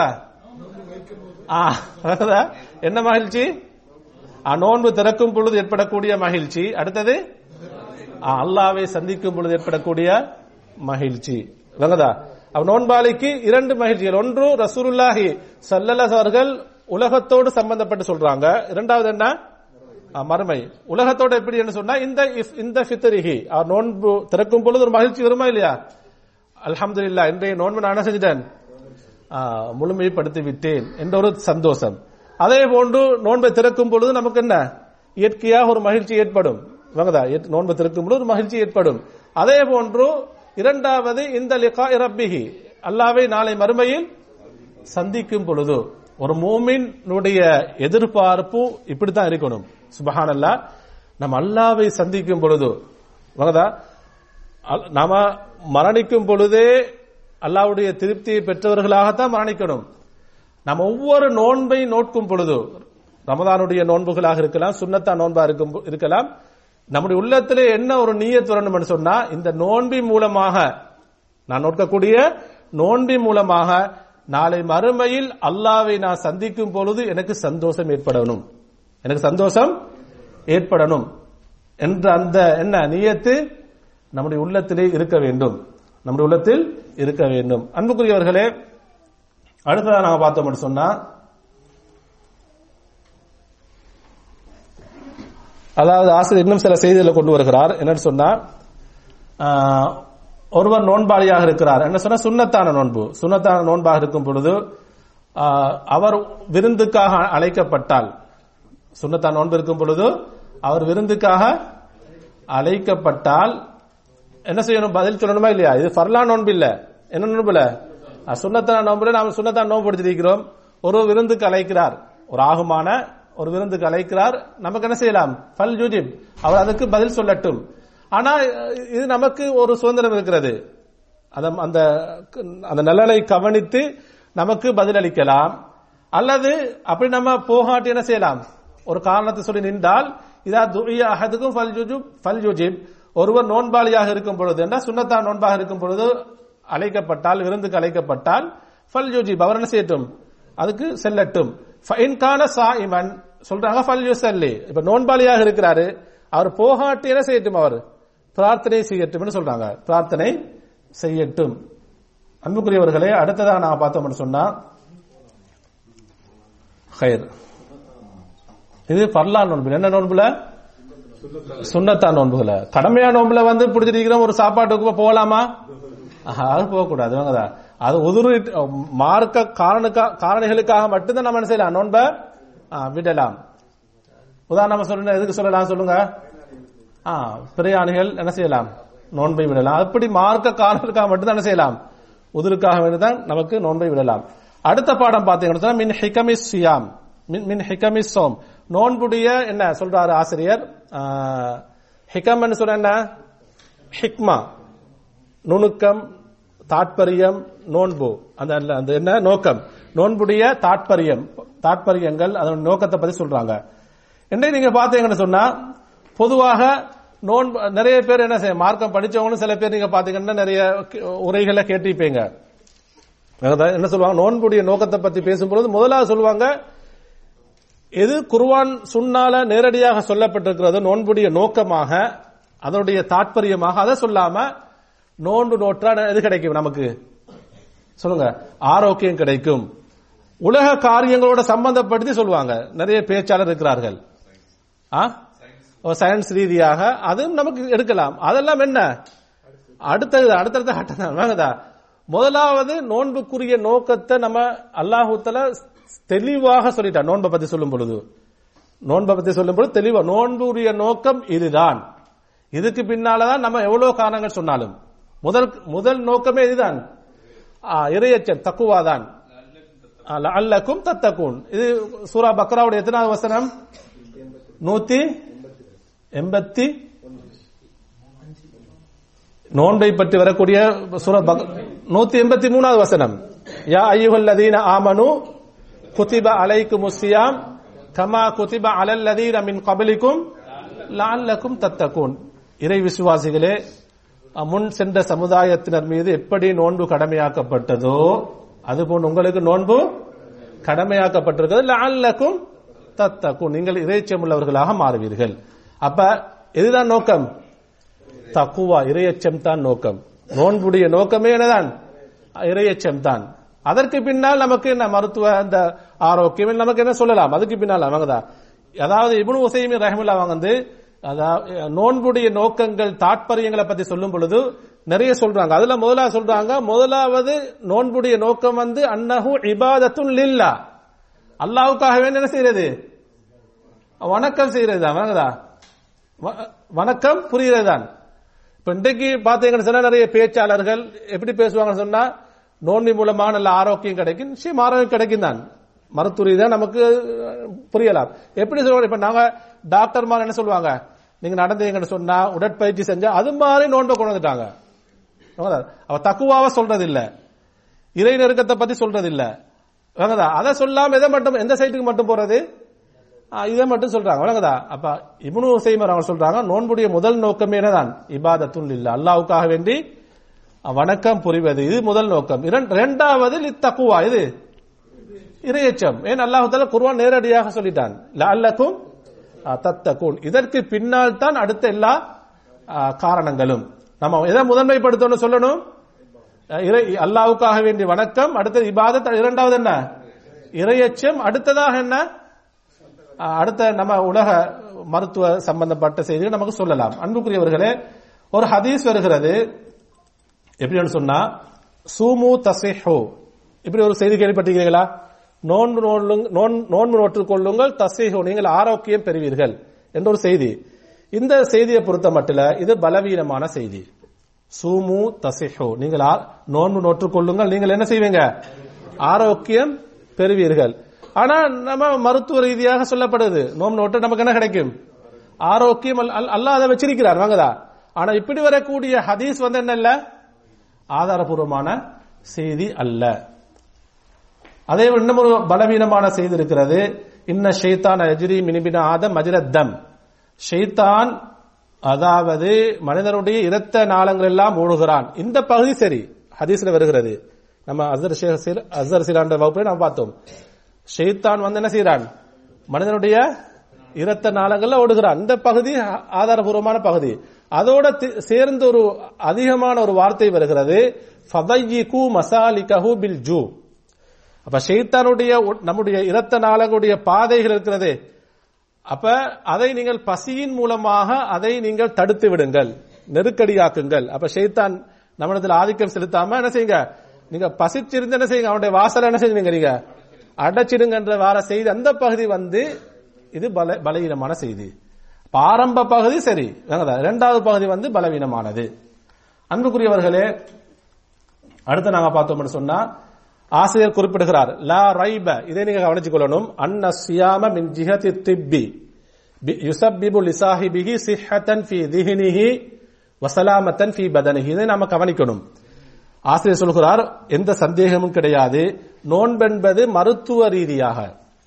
ஆ, வருதா? என்ன மகிழ்ச்சி ஆ, நோன்பு திறக்கும் பொழுது ஏற்படக்கூடிய மகிழ்ச்சி அடுத்தது ஆ, அல்லாவை சந்திக்கும் பொழுது ஏற்படக்கூடிய மகிழ்ச்சி விளங்குதா அப்ப நோன்பாளிக்கு இரண்டு மகிழ்ச்சிகள் ஒன்று ரசூலுல்லாஹி ஸல்லல்லாஹு அவர்கள் உலகத்தோடு சம்பந்தப்பட்டு சொல்றாங்க இரண்டாவது என்ன ஆ, மறுமை உலகத்தோட எப்படி என்ன சொன்னா இந்த இஃப்- இந்த ஃபித்ரிஹி அவர் நோன்பு திறக்கும் பொழுது ஒரு மகிழ்ச்சி வருமா இல்லையா அல்ஹம்துலில்லாஹ் இன்றைய நோன்பு நான் என்ன செஞ்சிட்டேன் ஆ, முழுமைப்படுத்தி விட்டேன் என்ற ஒரு சந்தோஷம் அதே போன்று நோன்பை திறக்கும் பொழுது நமக்கு என்ன இயற்கையாக ஒரு மகிழ்ச்சி ஏற்படும் இவங்கதா நோன்பை திறக்கும் பொழுது ஒரு மகிழ்ச்சி ஏற்படும் அதே போன்று இரண்டாவது இந்த லிகா ரப்பிஹி அல்லாவை நாளை மறுமையில் சந்திக்கும் பொழுது ஒரு மூமினுடைய எதிர்பார்ப்பு இப்படித்தான் இருக்கணும் சுபஹானல்லா நம்ம அல்லாவை சந்திக்கும் பொழுது வகதா அல்- நாம மரணிக்கும் பொழுதே அல்லாவுடைய திருப்தியை பெற்றவர்களாகத்தான் மரணிக்கணும் நம்ம ஒவ்வொரு நோன்பை நோட்கும் பொழுது ரமதானுடைய நோன்புகளாக இருக்கலாம் சுன்னத்தா நோன்பா இருக்கும் இருக்கலாம் நம்முடைய உள்ளத்திலே என்ன ஒரு நீயத் வரணும் சொன்னா இந்த நோன்பி மூலமாக நான் நோக்கக்கூடிய நோன்பி மூலமாக நாளை மறுமையில் அல்லாவை நான் சந்திக்கும் பொழுது எனக்கு சந்தோஷம் ஏற்படணும் எனக்கு சந்தோஷம் ஏற்படணும் என்ற அந்த என்ன நியத்து நம்முடைய உள்ளத்திலே இருக்க வேண்டும் நம்முடைய உள்ளத்தில் இருக்க வேண்டும் அன்புக்குரியவர்களே அடுத்ததா நாங்க பார்த்தோம் சொன்னா அதாவது ஆசிரியர் இன்னும் சில செய்திகளை கொண்டு வருகிறார் என்னன்னு சொன்னா ஆஹ், ஒருவர் நோன்பாளியாக இருக்கிறார் என்ன சொன்னா சுன்னத்தான நோன்பு சுன்னத்தான நோன்பாக இருக்கும் பொழுது ஆஹ், அவர் விருந்துக்காக அழைக்கப்பட்டால் சுன்னத்தான நோன்பு இருக்கும் பொழுது அவர் விருந்துக்காக அழைக்கப்பட்டால் என்ன செய்யணும் பதில் சொல்லணுமா இல்லையா இது ஃபர்லா நோன்பு இல்ல என்ன நோன்பு இல்ல அஹ், சுன்னத்தான நோன்புல நாம சுன்னத்தான நோன்பு படிச்சிருக்கிறோம் ஒரு விருந்துக்கு அழைக்கிறார் ஒரு ஆகுமான ஒரு விருந்துக்கு அழைக்கிறார் நமக்கு என்ன செய்யலாம் ஃபல் யூஜிப் அவர் அதுக்கு பதில் சொல்லட்டும் ஆனா அஹ், இது நமக்கு ஒரு சுதந்திரம் இருக்கிறது அந்த அந்த அந்த நலனை கவனித்து நமக்கு பதிலளிக்கலாம் அல்லது அப்படி நம்ம போகாட்டி என்ன செய்யலாம் ஒரு காரணத்தை சொல்லி நின்றால் இதா துஇய அஹதுக்கும் ஃபல் யுஜிப் ஃபல் யுஜிப் ஒருவர் நோன்பாளியாக இருக்கும் பொழுது என்றால் சுன்னத்தா நோன்பாக இருக்கும் பொழுது அழைக்கப்பட்டால் விருந்துக்கு அழைக்கப்பட்டால் ஃபல் யுஜிப் அவர் என்ன செய்யட்டும் அதுக்கு செல்லட்டும் ஃபைன் கான சாயிமன் சொல்றாங்க ஃபல் யுசல்லி இப்ப நோன்பாளியாக இருக்கிறாரு அவர் போகாட்டி என்ன செய்யட்டும் அவர் பிரார்த்தனை செய்யட்டும் சொல்றாங்க பிரார்த்தனை செய்யட்டும் அன்புக்குரியவர்களே அடுத்ததாக நான் பார்த்தோம்னு சொன்னா ஹயர் இது பர்லா நோன்பு என்ன நோன்புல சுண்ணத்தா நோன்புல கடமையா நோன்புல வந்து பிடிச்சிருக்கிறோம் ஒரு சாப்பாட்டுக்கு போகலாமா ஆஹா, அது போகக்கூடாது வாங்கதா அது உதுரு மார்க்க காரணக்கா காரணிகளுக்காக மட்டும்தான் நம்ம என்ன செய்யலாம் நோன்ப ஆ, விடலாம் உதாரணமா சொல்லுங்க எதுக்கு சொல்லலாம் சொல்லுங்க ஆ பிரயாணிகள் என்ன செய்யலாம் நோன்பை விடலாம் அப்படி மார்க்க காரணத்துக்காக மட்டும்தான் என்ன செய்யலாம் உதிருக்காக வேண்டிதான் நமக்கு நோன்பை விடலாம் அடுத்த பாடம் பாத்தீங்கன்னா சொன்னா, மின் ஹிகமிஸ் சியாம் மின் மின் ஹிகமிஸ் சோம் நோன்புடைய என்ன சொல்றாரு ஆசிரியர் ஆ, ஹிகம் சொல்ற என்ன ஹிக்மா நுணுக்கம் தாட்பரியம் நோன்பு அந்த அல்ல, அந்த என்ன நோக்கம் நோன்புடைய தாட்பரியம் தாட்பரியங்கள் அதோட நோக்கத்தை பத்தி சொல்றாங்க இன்றைக்கு நீங்க பாத்தீங்கன்னு சொன்னா பொதுவாக நோன்பு நிறைய பேர் என்ன செய்ய மார்க்கம் படிச்சவங்களும் சில பேர் நீங்க பாத்தீங்கன்னா நிறைய கே- உரைகளை கேட்டிருப்பீங்க அதாவது என்ன சொல்லுவாங்க நோன்புடைய நோக்கத்தை பத்தி பேசும்பொழுது முதலாவது சொல்லுவாங்க எது குர்ஆன் சுன்னால நேரடியாக சொல்லப்பட்டிருக்கிறது நோன்புடைய நோக்கமாக அதனுடைய தாற்பயமாக அதை சொல்லாம நோன்பு நோற்றா எது கிடைக்கும் நமக்கு சொல்லுங்க ஆரோக்கியம் கிடைக்கும் உலக காரியங்களோட சம்பந்தப்படுத்தி சொல்லுவாங்க நிறைய பேச்சாளர் இருக்கிறார்கள் ஆ சயின்ஸ் ரீதியாக அதுவும் நமக்கு எடுக்கலாம் அதெல்லாம் என்ன அடுத்தது அடுத்தடுத்த கட்டம் தான் வாங்கதா முதலாவது நோன்புக்குரிய நோக்கத்தை நம்ம அல்லாஹுத்தல தெளிவாக சொல்லிட்டான் நோன்பை பத்தி சொல்லும் பொழுது நோன்பை பத்தி சொல்லும் பொழுது தெளிவா நோன்புடைய நோக்கம் இதுதான் இதுக்கு பின்னாலதான் நம்ம எவ்வளவு காரணங்கள் சொன்னாலும் முதல் முதல் நோக்கமே இதுதான் ஆ, இறையச்சம் தக்குவாதான் அல்லக்கும் தத்தக்கூன் இது சூரா பக்ராவுடைய எத்தனாவது வசனம் நூத்தி எண்பத்தி நோன்பை பற்றி வரக்கூடிய சூரா பக்- நூத்தி எண்பத்தி மூணாவது வசனம் யா ஐயுஹல்லதீன ஆமனு குதிப அலைக்கும் முஸ்ஸியாம் கமா குதிப அலல்லதீன மின் கபலிக்கும் லஅல்லக்கும் தத்தக்கூன் இறை விசுவாசிகளே முன் சென்ற சமுதாயத்தினர் மீது எப்படி நோன்பு கடமையாக்கப்பட்டதோ அதுபோன்று உங்களுக்கு நோன்பு கடமையாக்கப்பட்டிருக்கிறது லஅல்லக்கும் தத்தக்கூன் நீங்கள் இறைச்சம் உள்ளவர்களாக மாறுவீர்கள் அப்ப இதுதான் நோக்கம் தக்குவா இரையச்சம் தான் நோக்கம் நோன்புடைய நோக்கமே என்னதான் இரையச்சம் தான் அதற்கு பின்னால் நமக்கு என்ன மருத்துவ அந்த ஆரோக்கியம் நமக்கு என்ன சொல்லலாம் அதுக்கு பின்னால் அவங்கதான் அதாவது இப்னு உசைமின் ரஹமுல்லா அவங்க வந்து அதாவது நோன்புடைய நோக்கங்கள் தாட்பரியங்களை பத்தி சொல்லும் பொழுது நிறைய சொல்றாங்க அதுல முதலாவது சொல்றாங்க முதலாவது நோன்புடைய நோக்கம் வந்து அன்னஹு இபாதத்துன் லில்லா அல்லாஹ்வுக்காக வேண்டி என்ன செய்யறது வணக்கம் செய்யறது அவங்கதா வணக்கம் புரிகிறதுதான் இப்ப இன்றைக்கு பாத்தீங்கன்னு சொன்னா நிறைய பேச்சாளர்கள் எப்படி பேசுவாங்கன்னு சொன்னா நோன்பி மூலமா நல்ல ஆரோக்கியம் கிடைக்கும் நிச்சயம் ஆரோக்கியம் கிடைக்கும் தான் மருத்துவ தான் நமக்கு அஹ், புரியலாம் எப்படி சொல்லுவாங்க இப்ப நாங்க டாக்டர் மாதிரி என்ன சொல்லுவாங்க நீங்க நடந்தீங்கன்னு சொன்னா உடற்பயிற்சி செஞ்சா அது மாதிரி நோன்பை கொண்டு வந்துட்டாங்க வாங்கதா? அவ தக்குவாவ சொல்றது இல்ல இறை நெருக்கத்தை பத்தி சொல்றது இல்ல வாங்கதா? அதை சொல்லாம எதை மட்டும் எந்த சைட்டுக்கு மட்டும் போறது ஆ, இதை மட்டும் சொல்றாங்க வழங்குதா அப்ப இப்னு உசைமர் அவங்க சொல்றாங்க நோன்புடைய முதல் நோக்கமே என்னதான் இபாதத்துன் இல்ல அல்லாவுக்காக வேண்டி வணக்கம் புரிவது இது முதல் நோக்கம் இரண்டு- இரண்டாவது லித்தக்குவா இது இரையச்சம் ஏன் அல்லாஹு தாலா குர்ஆன் நேரடியாக சொல்லிட்டான் லஅல்லக்கும் தத்தகுன் இதற்கு பின்னால் தான் அடுத்த எல்லா ஆ, காரணங்களும் நம்ம எதை முதன்மைப்படுத்தணும் சொல்லணும் அஹ், இறை அல்லாவுக்காக வேண்டிய வணக்கம் அடுத்தது இபாதத் இரண்டாவது என்ன இரையச்சம் அடுத்ததாக என்ன அஹ், அடுத்த நம்ம உலக மருத்துவ சம்பந்தப்பட்ட செய்திகள் நமக்கு சொல்லலாம் அன்புக்குரியவர்களே ஒரு ஹதீஸ் வருகிறது எப்படின்னு சொன்னா சூமு தசிஹு இப்படி ஒரு செய்தி கேள்விப்பட்டிருக்கிறீங்களா நோன்பு நோன்லுங்க- நோன்- நோன்பு நோற்றுக் கொள்ளுங்கள் தசிஹு நீங்கள் ஆரோக்கியம் பெறுவீர்கள் என்ற ஒரு செய்தி இந்த செய்தியை பொறுத்த மட்டும் இது பலவீனமான செய்தி சூமு தசிஹு நீங்கள் ஆ- நோன்பு நோற்றுக் கொள்ளுங்கள் நீங்கள் என்ன செய்வீங்க ஆரோக்கியம் பெறுவீர்கள் ஆனா நம்ம மருத்துவ ரீதியாக சொல்லப்படுது நோன்பு நோட்டு நமக்கு என்ன கிடைக்கும் ஆரோக்கியம் அல்- அல்- அல்லாஹ் அதை வச்சிருக்கிறார் வாங்கதா ஆனா இப்படி வரக்கூடிய ஹதீஸ் வந்து என்ன இல்ல ஆதாரபூர்வமான செய்தி அல்ல அதே போல இன்னும் ஒரு பலவீனமான செய்தி இருக்கிறது இன்ன ஷைத்தான் அஜ்ரி மினிபின ஆதம் மஜ்ரத்தம் ஷைத்தான் அதாவது மனிதனுடைய இரத்த நாளங்கள் எல்லாம் மூடுகிறான் இந்த பகுதி சரி ஹதீஸ்ல வருகிறது நம்ம அசர் ஷே- அசர் சிலாண்ட வகுப்புல நம்ம பார்த்தோம் ஷைத்தான் வந்து என்ன செய்யறான் மனிதனுடைய இரத்த நாளங்கள்ல ஓடுகிறான் இந்த பகுதி ஆ- ஆதாரபூர்வமான பகுதி அதோட தி- சேர்ந்து ஒரு அதிகமான ஒரு வார்த்தை வருகிறது ஃபதையிகு மசாலிகஹு பில் ஜூ அப்ப ஷைத்தானுடைய உ- நம்முடைய இரத்த நாளங்களுடைய பாதைகள் இருக்கிறது அப்ப அதை நீங்கள் பசியின் மூலமாக அதை நீங்கள் தடுத்து விடுங்கள் நெருக்கடியாக்குங்கள் அப்ப ஷைத்தான் நம்மிடத்தில் ஆதிக்கம் செலுத்தாம என்ன செய்யுங்க நீங்க பசிச்சிருந்து என்ன செய்யுங்க அவனுடைய வாசலை என்ன செய்யுங்க நீங்க அடைச்சிடுங்கன்ற வார செய்தி அந்த பகுதி வந்து இது பல பலவீனமான செய்தி அப்ப ஆரம்ப பகுதி சரி வேங்கதா? இரண்டாவது பகுதி வந்து பலவீனமானது அன்புக்குரியவர்களே அடுத்து நாங்க பார்த்தோம்னு சொன்னா ஆசிரியர் குறிப்பிடுகிறார் லா ரைப இதை நீங்க கவனிச்சுக் கொள்ளணும் அன்ன சியாம மின் ஜிஹதி திப்பி பி- யுசப்பிபு லிசாஹிபிஹி சிஹத்தன் ஃபி திஹினிஹி வசலாமத்தன் ஃபி பதனிஹி இதை நாம கவனிக்கணும் ஆசிரியர் சொல்கிறார் எந்த சந்தேகமும் கிடையாது நோன்பென்பது மருத்துவ ரீதியாக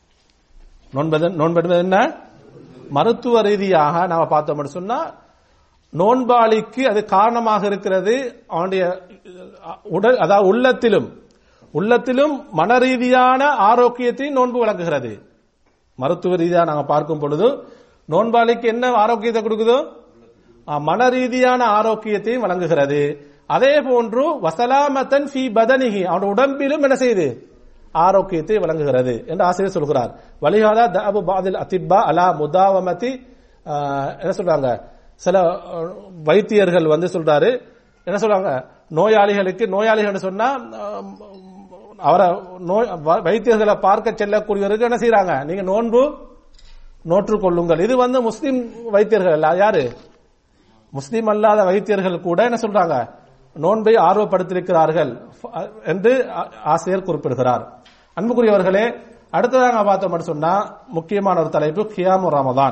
நோன்பது நோன்பென்பது என்ன மருத்துவ ரீதியாக நாம பார்த்தோம்னு சொன்னா நோன்பாளிக்கு அது காரணமாக இருக்கிறது அவனுடைய அஹ், உடல் அதாவது உள்ளத்திலும் உள்ளத்திலும் மன ரீதியான ஆரோக்கியத்தையும் நோன்பு வழங்குகிறது மருத்துவ ரீதியா நாங்க பார்க்கும் பொழுது நோன்பாளிக்கு என்ன ஆரோக்கியத்தை கொடுக்குதோ அஹ், மன ரீதியான ஆரோக்கியத்தையும் வழங்குகிறது அதே போன்று வசலாமத்தன் ஃபி பதனிஹி அவனுடைய உடம்பிலும் என்ன செய்யுது ஆரோக்கியத்தை வழங்குகிறது என்று ஆசிரியர் சொல்கிறார் வலிஹாதா தஅபு பாதில் அதிப்பா அலா முதாவமதி அஹ், என்ன சொல்றாங்க சில அஹ், வைத்தியர்கள் வந்து சொல்றாரு என்ன சொல்றாங்க நோயாளிகளுக்கு நோயாளிகள் சொன்னா அஹ், அவரை நோய் வ- வைத்தியர்களை பார்க்க செல்லக்கூடியவருக்கு என்ன செய்யறாங்க நீங்க நோன்பு நோற்றுக் கொள்ளுங்கள் இது வந்து முஸ்லிம் வைத்தியர்கள் அல்ல யாரு முஸ்லிம் அல்லாத வைத்தியர்கள் கூட என்ன சொல்றாங்க நோன்பை ஆர்வப்படுத்தியிருக்கிறார்கள் ஃப- என்று ஆ- ஆசிரியர் குறிப்பிடுகிறார் அன்புக்குரியவர்களே அடுத்ததாக பார்த்தோம் சொன்னா முக்கியமான ஒரு தலைப்பு கியாமு ரமதான்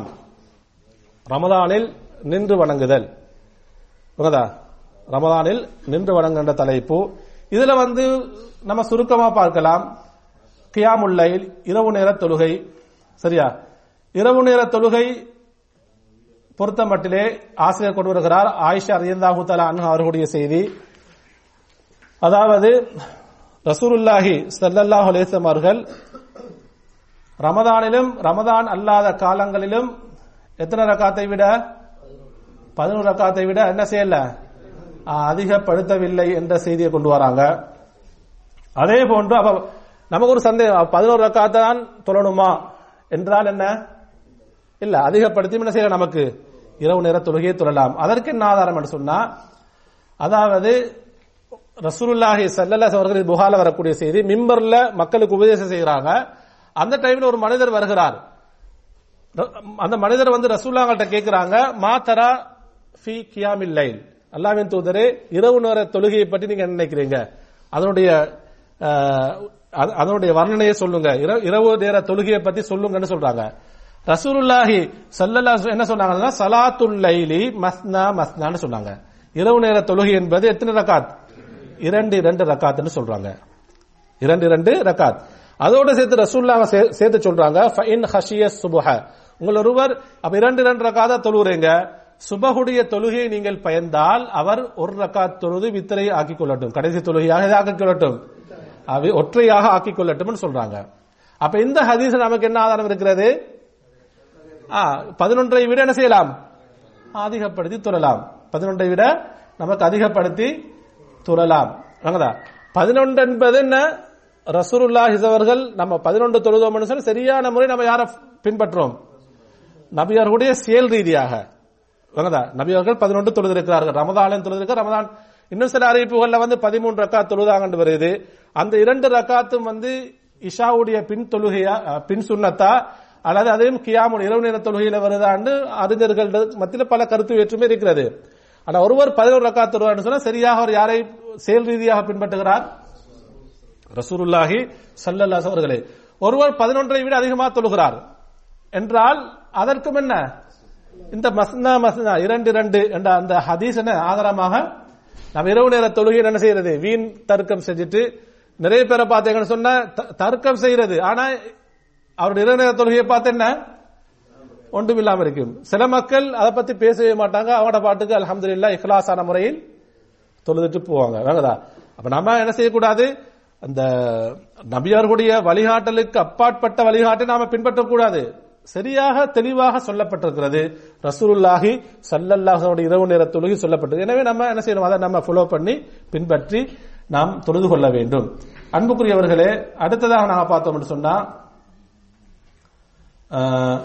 ரமதானில் நின்று வணங்குதல் புரியுதா ரமதானில் நின்று வணங்குகின்ற தலைப்பு இதுல வந்து நம்ம சுருக்கமா பார்க்கலாம் கியாமுல்லைல் இரவு நேர தொழுகை சரியா இரவு நேர தொழுகை பொறுத்த மட்டிலே ஆசிரியர் கொண்டு வருகிறார் ஆயிஷா ரலியல்லாஹு தஆலா அன்ஹா அவர்களுடைய செய்தி அதாவது ரசூலுல்லாஹி ஸல்லல்லாஹு அலைஹி வஸல்லம் அவர்கள் ரமதானிலும் ரமதான் அல்லாத காலங்களிலும் எத்தனை ரக்காத்தை விட பதினோரு ரக்காத்தை விட என்ன செய்யல ஆ, அதிகப்படுத்தவில்லை என்ற செய்தியை கொண்டு வராங்க அதே போன்று அப்ப நமக்கு ஒரு சந்தேகம் பதினோரு ரக்காத்தை தான் தொழணுமா என்றால் என்ன இல்ல அதிகப்படுத்தி என்ன செய்யலாம் நமக்கு இரவு நேர தொழுகையை தொழலாம் அதற்கு என்ன ஆதாரம் என்று சொன்னா அதாவது ரசூலுல்லாஹி ஸல்லல்லாஹு அவர்கள் புகால வரக்கூடிய செய்தி மிம்பர்ல மக்களுக்கு உபதேசம் செய்கிறாங்க அந்த டைம்ல ஒரு மனிதர் வருகிறார் ர- அந்த மனிதர் வந்து ரசூல்லாங்கள்ட்ட கேட்கிறாங்க மா தரா ஃபி கியாமில் லைல் அல்லாஹ்வின் தூதரே இரவு நேர தொழுகையை பற்றி நீங்க என்ன நினைக்கிறீங்க அதனுடைய அஹ், அது- அதனுடைய வர்ணனையை சொல்லுங்க இரவு- இரவு நேர தொழுகையை பத்தி சொல்லுங்கன்னு சொல்றாங்க ரசூலுல்லாஹி ஸல்லல்லாஹு என்ன சொன்னாங்கன்னா சலாத்துல் லைலி மஸ்னா மஸ்னான்னு சொன்னாங்க இரவு நேர தொழுகை என்பது எத்தனை ரக்காத் இரண்டு இரண்டு ரக்காத்னு சொல்றாங்க இரண்டு இரண்டு ரக்காத் அதோட சேர்த்து ரசூல்லாங்க சே- சேர்த்து சொல்றாங்க ஃபைன் ஹஷிய சுபஹ உங்கள் ஒருவர் அப்ப இரண்டு இரண்டு ரக்காத தொழுகிறீங்க சுபகுடைய தொழுகையை நீங்கள் பயந்தால் அவர் ஒரு ரக்காத் தொழுது வித்தரை ஆக்கிக் கொள்ளட்டும் கடைசி தொழுகையாக இதை ஆக்கிக் கொள்ளட்டும் அவை ஒற்றையாக ஆக்கிக் கொள்ளட்டும்னு சொல்றாங்க அப்ப இந்த ஹதீஸ் நமக்கு என்ன ஆதாரம் இருக்கிறது ஆ, பதினொன்றை விட என்ன செய்யலாம் அதிகப்படுத்தி துறலாம் பதினொன்றை விட நமக்கு அதிகப்படுத்தி துறலாம் வாங்கதா பதினொன்று என்பது என்ன ரசூலுல்லாஹி அவர்கள் நம்ம பதினொன்று தொழுதோம்னு சொல்லி சரியான முறை நம்ம யாரை பின்பற்றுறோம் நபியர்களுடைய செயல் ரீதியாக வாங்கதா நபியர்கள் பதினொன்று தொழுதிருக்கிறார்கள் ரமதானின் தொழுதிருக்க ரமதான் இன்னும் சில அறிவிப்புகள்ல வந்து பதிமூன்று ரக்காத் தொழுதாங்கன்னு வருது அந்த இரண்டு ரக்காத்தும் வந்து இஷாவுடைய பின் தொழுகையா அஹ், பின் சுன்னத்தா அல்லது அதையும் கியாமுன் இரவு நேர தொழுகையில வருதான்னு அறிஞர்கள் மத்தியில் பல கருத்து வேற்றுமை இருக்கிறது ஆனா ஒருவர் பதினோரு ரக்காத் தொழுவார்னு சொன்னா சரியாக அவர் யாரை செயல் ரீதியாக பின்பற்றுகிறார் ரசூலுல்லாஹி ஸல்லல்லாஹு அவர்களே ஒருவர் பதினொன்றை விட அதிகமாக தொழுகிறார் என்றால் அதற்கும் என்ன இந்த மஸ்னா மஸ்னா இரண்டு இரண்டு என்ற அந்த ஹதீஸ் என்ன ஆதாரமாக நம்ம இரவு நேர தொழுகை என்ன செய்யறது வீண் தர்க்கம் செஞ்சுட்டு நிறைய பேரை பார்த்தீங்கன்னு சொன்னா த- தர்க்கம் செய்யறது ஆனா அவருடைய இரவு நேர தொழுகையை பார்த்து என்ன ஒன்றும் இல்லாம இருக்கும் சில மக்கள் அதை பத்தி பேசவே மாட்டாங்க அவங்களோட பாட்டுக்கு அல்ஹம்துலில்லாஹ் இஹ்லாஸான முறையில் தொழுதுட்டு போவாங்க வேங்கதா அப்ப நம்ம என்ன செய்யக்கூடாது அந்த நபியார்களுடைய வழிகாட்டலுக்கு அப்பாற்பட்ட வழிகாட்டை நாம பின்பற்றக்கூடாது சரியாக தெளிவாக சொல்லப்பட்டிருக்கிறது ரசூலுல்லாஹி ஸல்லல்லாஹு இரவு நேர தொழுகை சொல்லப்பட்டது எனவே நம்ம என்ன செய்யணும் அதை நம்ம ஃபாலோ பண்ணி பின்பற்றி நாம் தொழுது கொள்ள வேண்டும் அன்புக்குரியவர்களே அடுத்ததாக நாங்க பார்த்தோம்னு சொன்னா ஆஹ்,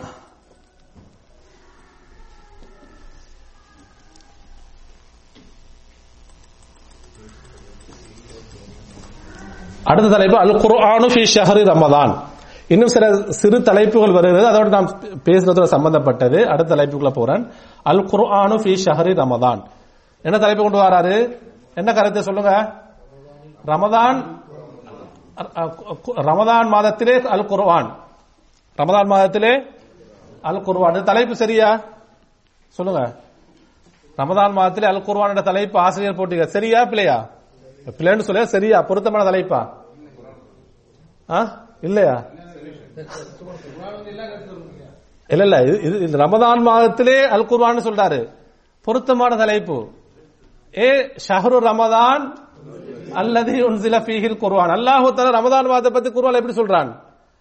அடுத்த தலைப்பு அல் குர்ஆனு ஃபி ஷஹரி ரமதான் இன்னும் சில சிறு தலைப்புகள் வருகிறது அதோட நாம் பேசுறதுல சம்பந்தப்பட்டது அடுத்த தலைப்புக்குள்ள போறேன் அல் குர்ஆனு ஃபி ஷஹரி ரமதான் என்ன தலைப்பு கொண்டு வராரு என்ன கருத்தை சொல்லுங்க ரமதான் ரமதான் மாதத்திலே அல் குர்ஆன் ரமதான் மாதத்திலே அல் குர்ஆன் இந்த தலைப்பு சரியா சொல்லுங்க ரமதான் மாதத்திலே அல் குர்ஆன் என்ற தலைப்பு ஆசிரியர் போட்டீங்க சரியா பிள்ளையா பிள்ளைன்னு சொல்ல சரியா பொருத்தமான தலைப்பா ஆ இல்லையா இல்ல இல்ல இது இது இந்த ரமதான் மாதத்திலே அல் குர்ஆன் சொல்றாரு பொருத்தமான தலைப்பு ஏ ஷஹரு ரமதான் அல்லது உன்சில ஃபீஹில் குர்ஆன் அல்லாஹ் தஆலா ரமதான் மாதத்தை பத்தி குர்ஆன் எப்படி சொல்றான்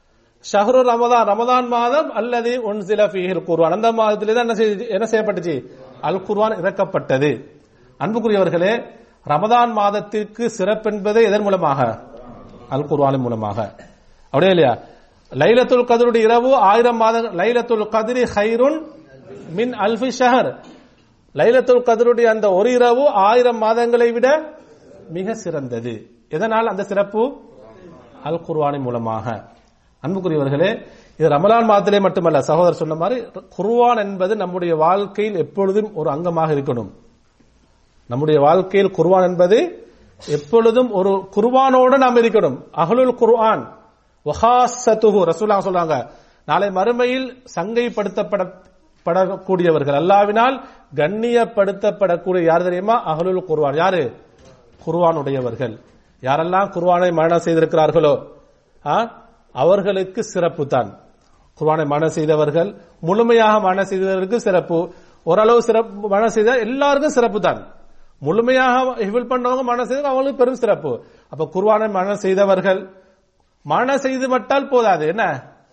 ஷஹரு ரமதான் ரமதான் மாதம் அல்லது உன்சில ஃபீஹில் குர்ஆன் அந்த மாதத்திலே தான் என்ன செய்து- என்ன செய்யப்பட்டுச்சு அல் குர்ஆன் இறக்கப்பட்டது அன்புக்குரியவர்களே ரமதான் மாதத்திற்கு சிறப்பென்பது எதன் மூலமாக அல் குர்ஆனின் மூலமாக அப்படியே இல்லையா லைலத்துல் கதருடைய இரவு ஆயிரம் மாதங்கள் லைலத்துல் கதிரி ஹைருன் மின் அல்ஃபி ஷஹர் லைலத்துல் கதருடைய அந்த ஒரு இரவு ஆயிரம் மாதங்களை விட மிக சிறந்தது எதனால் அந்த சிறப்பு அல் குர்ஆனின் மூலமாக அன்புக்குரியவர்களே இது ரமலான் மாதத்திலே மட்டுமல்ல சகோதரர் சொன்ன மாதிரி குர்ஆன் என்பது நம்முடைய வாழ்க்கையில் எப்பொழுதும் ஒரு அங்கமாக இருக்கணும் நம்முடைய வாழ்க்கையில் குர்ஆன் என்பது எப்பொழுதும் ஒரு குர்ஆனோடு நாம் இருக்கணும் அஹ்லுல் குர்ஆன் வஹாசத்துஹு ரசூலுல்லாஹ் சொல்றாங்க நாளை மறுமையில் சங்கைப்படுத்தப்பட படக்கூடியவர்கள் அல்லாவினால் கண்ணியப்படுத்தப்படக்கூடிய யார் தெரியுமா அஹ்லுல் குர்ஆன் யாரு குர்ஆனுடையவர்கள் யாரெல்லாம் குர்ஆனை மரணம் செய்திருக்கிறார்களோ ஆ, அவர்களுக்கு சிறப்பு தான் குர்ஆனை மரணம் செய்தவர்கள் முழுமையாக மரணம் செய்தவர்களுக்கு சிறப்பு ஓரளவு சிறப்பு மரணம் செய்த எல்லாருக்கும் சிறப்பு தான் முழுமையாக ஹிஃபில் பண்ணவங்க மரணம் செய்தவங்க அவங்களுக்கு பெரும் சிறப்பு அப்ப குர்ஆனை மரணம் செய்தவர்கள் மரணம் செய்து மட்டால் போதாது என்ன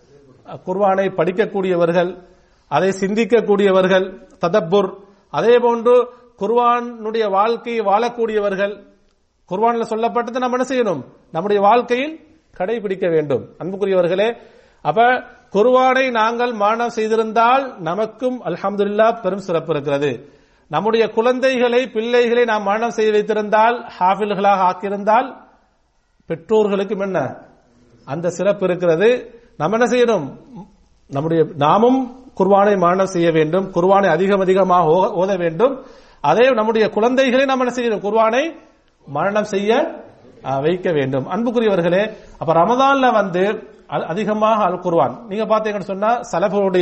குர்ஆனை படிக்கக்கூடியவர்கள் அதை சிந்திக்கக்கூடியவர்கள் ததப்புர் அதே போன்று குர்ஆனுடைய வாழ்க்கையை வாழக்கூடியவர்கள் குர்ஆன்ல சொல்லப்பட்டது நம்ம என்ன செய்யணும் நம்முடைய வாழ்க்கையில் கடைபிடிக்க வேண்டும் அன்புக்குரியவர்களே அப்ப குர்ஆனை நாங்கள் மானம் செய்திருந்தால் நமக்கும் அல்ஹம்துலில்லாஹ் பெரும் சிறப்பு இருக்கிறது நம்முடைய குழந்தைகளை பிள்ளைகளை நாம் மரணம் செய்து வைத்திருந்தால் ஹாஃபில்களாக ஆக்கியிருந்தால் பெற்றோர்களுக்கும் என்ன அந்த சிறப்பு இருக்கிறது நம்ம என்ன செய்யணும் நம்முடைய நாமும் குர்வானை மரணம் செய்ய வேண்டும் குர்வானை அதிகம் அதிகமாக ஓ- ஓத வேண்டும் அதே நம்முடைய குழந்தைகளை நாம் என்ன செய்யணும் குர்வானை மரணம் செய்ய ஆ, வைக்க வேண்டும் அன்புக்குரியவர்களே அப்ப ரமதான்ல வந்து அ- அதிகமாக அல் குர்வான் நீங்க பாத்தீங்கன்னு சொன்னா சலஃபுடைய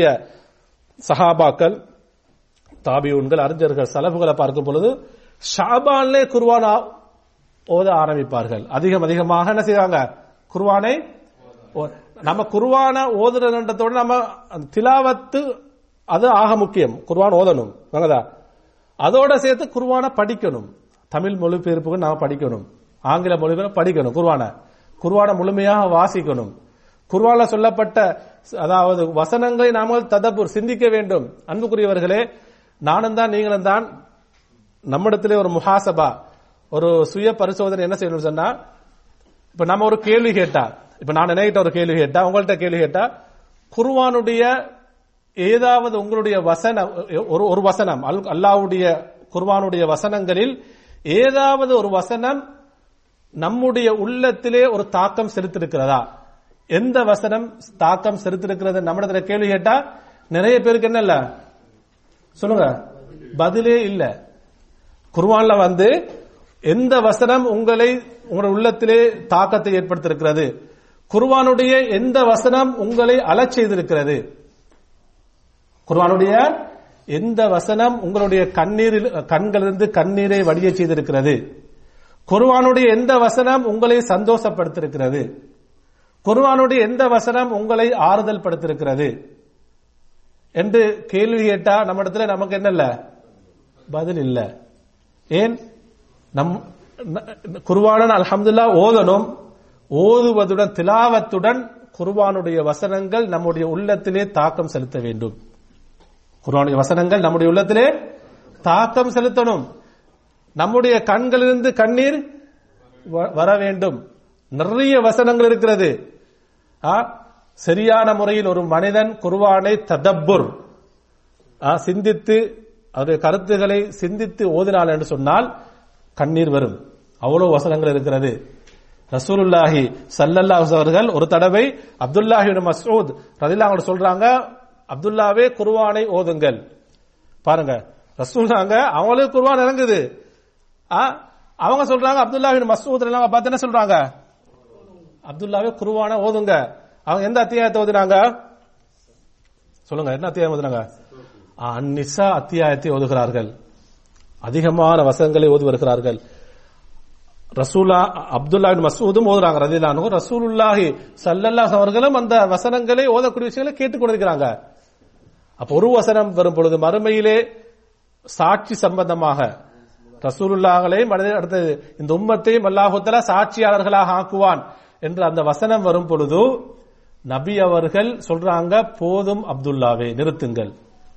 சஹாபாக்கள் தாபியூன்கள் அறிஞர்கள் சலஃபுகளை பார்க்கும் பொழுது ஷாபான்லே குர்வான் ஆ- ஓத ஆரம்பிப்பார்கள் அதிகம் அதிகமாக என்ன செய்வாங்க குர்வானை ஓ- நம்ம குர்வான ஓதுறதுன்றதோட நம்ம அந்த திலாவத்து அது ஆக முக்கியம் குர்வான் ஓதணும் வாங்கதா அதோட சேர்த்து குர்வான படிக்கணும் தமிழ் மொழிபெயர்ப்புக்கு நாம படிக்கணும் ஆங்கில மொழிபெயர்ப்பு படிக்கணும் குர்வான குர்வான முழுமையாக வாசிக்கணும் குர்வான்ல சொல்லப்பட்ட அதாவது வசனங்களை நாமல் ததபுர் சிந்திக்க வேண்டும் அன்புக்குரியவர்களே நானும் தான் நீங்களும் தான் நம்மிடத்திலே ஒரு முஹாசபா ஒரு சுய பரிசோதனை என்ன செய்யணும்னு சொன்னா இப்ப நம்ம ஒரு கேள்வி கேட்டா இப்ப நான் நினைக்கிட்ட ஒரு கேள்வி கேட்டா உங்கள்ட்ட கேள்வி கேட்டா குர்வானுடைய ஏதாவது உங்களுடைய வசனம் ஒரு ஒரு வசனம் அல்- அல்லாஹ்வுடைய குர்வானுடைய வசனங்களில் ஏதாவது ஒரு வசனம் நம்முடைய உள்ளத்திலே ஒரு தாக்கம் செலுத்திருக்கிறதா எந்த வசனம் தாக்கம் செலுத்திருக்கிறது நம்மிடத்துல கேள்வி கேட்டா நிறைய பேருக்கு என்ன இல்ல சொல்லுங்க பதிலே இல்ல குர்வான்ல வந்து எந்த வசனம் உங்களை உங்களுடைய உள்ளத்திலே தாக்கத்தை ஏற்படுத்தியிருக்கிறது குர்வானுடைய எந்த வசனம் உங்களை அலச் செய்திருக்கிறது குர்வானுடைய எந்த வசனம் உங்களுடைய கண்ணீரில் கண்களிலிருந்து கண்ணீரை வடிய செய்திருக்கிறது குர்வானுடைய எந்த வசனம் உங்களை சந்தோஷப்படுத்திருக்கிறது குர்வானுடைய எந்த வசனம் உங்களை ஆறுதல் படுத்திருக்கிறது என்று கேள்வி கேட்டா நம்ம இடத்துல நமக்கு என்ன இல்ல பதில் இல்ல ஏன் நம் குர்வானன் அல்ஹம்துல்லா ஓதணும் ஓதுவதுடன் திலாவத்துடன் குர்வானுடைய வசனங்கள் நம்முடைய உள்ளத்திலே தாக்கம் செலுத்த வேண்டும் குர்ஆனுடைய வசனங்கள் நம்முடைய உள்ளத்திலே தாக்கம் செலுத்தணும் நம்முடைய கண்களிலிருந்து கண்ணீர் வ- வர வேண்டும் நிறைய வசனங்கள் இருக்கிறது ஆ, சரியான முறையில் ஒரு மனிதன் குர்ஆனை ததப்புர் ஆ, சிந்தித்து அவருடைய கருத்துக்களை சிந்தித்து ஓதினாள் என்று சொன்னால் கண்ணீர் வரும் அவ்வளவு வசனங்கள் இருக்கிறது ரசூலுல்லாஹி ஸல்லல்லாஹு அவர்கள் ஒரு தடவை அப்துல்லாஹி இப்னு மஸ்ஊத் ரலியல்லாஹு அன்ஹு சொல்றாங்க அப்துல்லாவே குர்ஆனை ஓதுங்கள் பாருங்க ரசூலாங்க அவங்களுக்கு குர்ஆன் இறங்குது ஆ, அவங்க சொல்றாங்க அப்துல்லாஹி இப்னு மஸ்ஊத் ரலியல்லாஹு பார்த்து என்ன சொல்றாங்க அப்துல்லாவே குர்ஆனை ஓதுங்க அவங்க எந்த அத்தியாயத்தை ஓதுனாங்க சொல்லுங்க என்ன அத்தியாயம் ஓதுனாங்க ஆ, அந்நிசா அத்தியாயத்தை ஓதுகிறார்கள் அதிகமான வசனங்களை ஓதி வருகிறார்கள் ரசூலா அப்துல்லா பின் மசூதும் ஓதுறாங்க ரதிலானு ரசூலுல்லாஹி ஸல்லல்லாஹு அவர்களும் அந்த வசனங்களை ஓதக்கூடிய விஷயங்களை கேட்டுக் கொண்டிருக்கிறாங்க அப்ப ஒரு வசனம் வரும் பொழுது மறுமையிலே சாட்சி சம்பந்தமாக ரசூலுல்லாஹளையும் அடுத்து- அடுத்தது இந்த உம்மத்தையும் அல்லாஹுத்தலா சாட்சியாளர்களாக ஆக்குவான் என்று அந்த வசனம் வரும் பொழுது நபி அவர்கள் சொல்றாங்க போதும் அப்துல்லாவே நிறுத்துங்கள்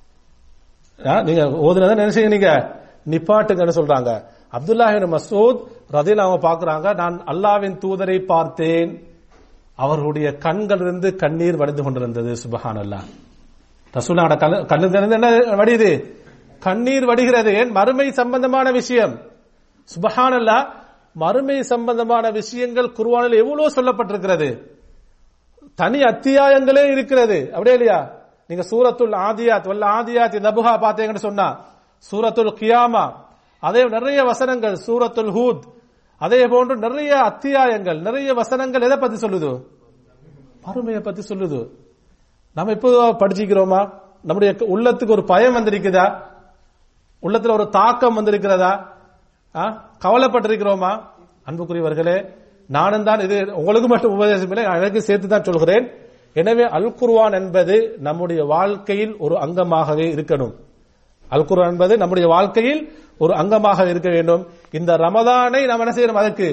ஆ, நீங்க ஓதுனதை நினைச்சீங்க நீங்க நிப்பாட்டுங்கன்னு சொல்றாங்க அப்துல்லாஹின் மசூத் ரதில் அவங்க பாக்குறாங்க நான் அல்லாவின் தூதரை பார்த்தேன் அவர்களுடைய கண்களிலிருந்து கண்ணீர் வடிந்து கொண்டிருந்தது சுபஹான் அல்லா ரசூலாட கண்ணிலிருந்து என்ன வடியுது கண்ணீர் வடிகிறது ஏன் மறுமை சம்பந்தமான விஷயம் சுபஹான் அல்லா மறுமை சம்பந்தமான விஷயங்கள் குர்ஆனில் எவ்வளவு சொல்லப்பட்டிருக்கிறது தனி அத்தியாயங்களே இருக்கிறது அப்படியே இல்லையா நீங்க சூரத்துல் ஆதியாத் வல்ல ஆதியாத் நபுஹா பாத்தீங்கன்னு சொன்னா சூரத்துல் கியாமா அதே நிறைய வசனங்கள் சூரத்துல் ஹூத் அதே போன்று நிறைய அத்தியாயங்கள் நிறைய வசனங்கள் எதை பத்தி சொல்லுது மறுமையை பத்தி சொல்லுது நம்ம இப்போ படிச்சுக்கிறோமா நம்முடைய உள்ளத்துக்கு ஒரு பயம் வந்திருக்குதா உள்ளத்துல ஒரு தாக்கம் வந்திருக்கிறதா ஆ? கவலைப்பட்டிருக்கிறோமா அன்புக்குரியவர்களே நானும் தான் இது உங்களுக்கு மட்டும் உபதேசம் இல்லை எனக்கு சேர்த்து தான் சொல்கிறேன் எனவே அல் குர்ஆன் என்பது நம்முடைய வாழ்க்கையில் ஒரு அங்கமாகவே இருக்கணும் அல் குர்ஆன் என்பது நம்முடைய வாழ்க்கையில் ஒரு அங்கமாக இருக்க வேண்டும் இந்த ரமதானை நாம் என்ன செய்யணும் அதற்கு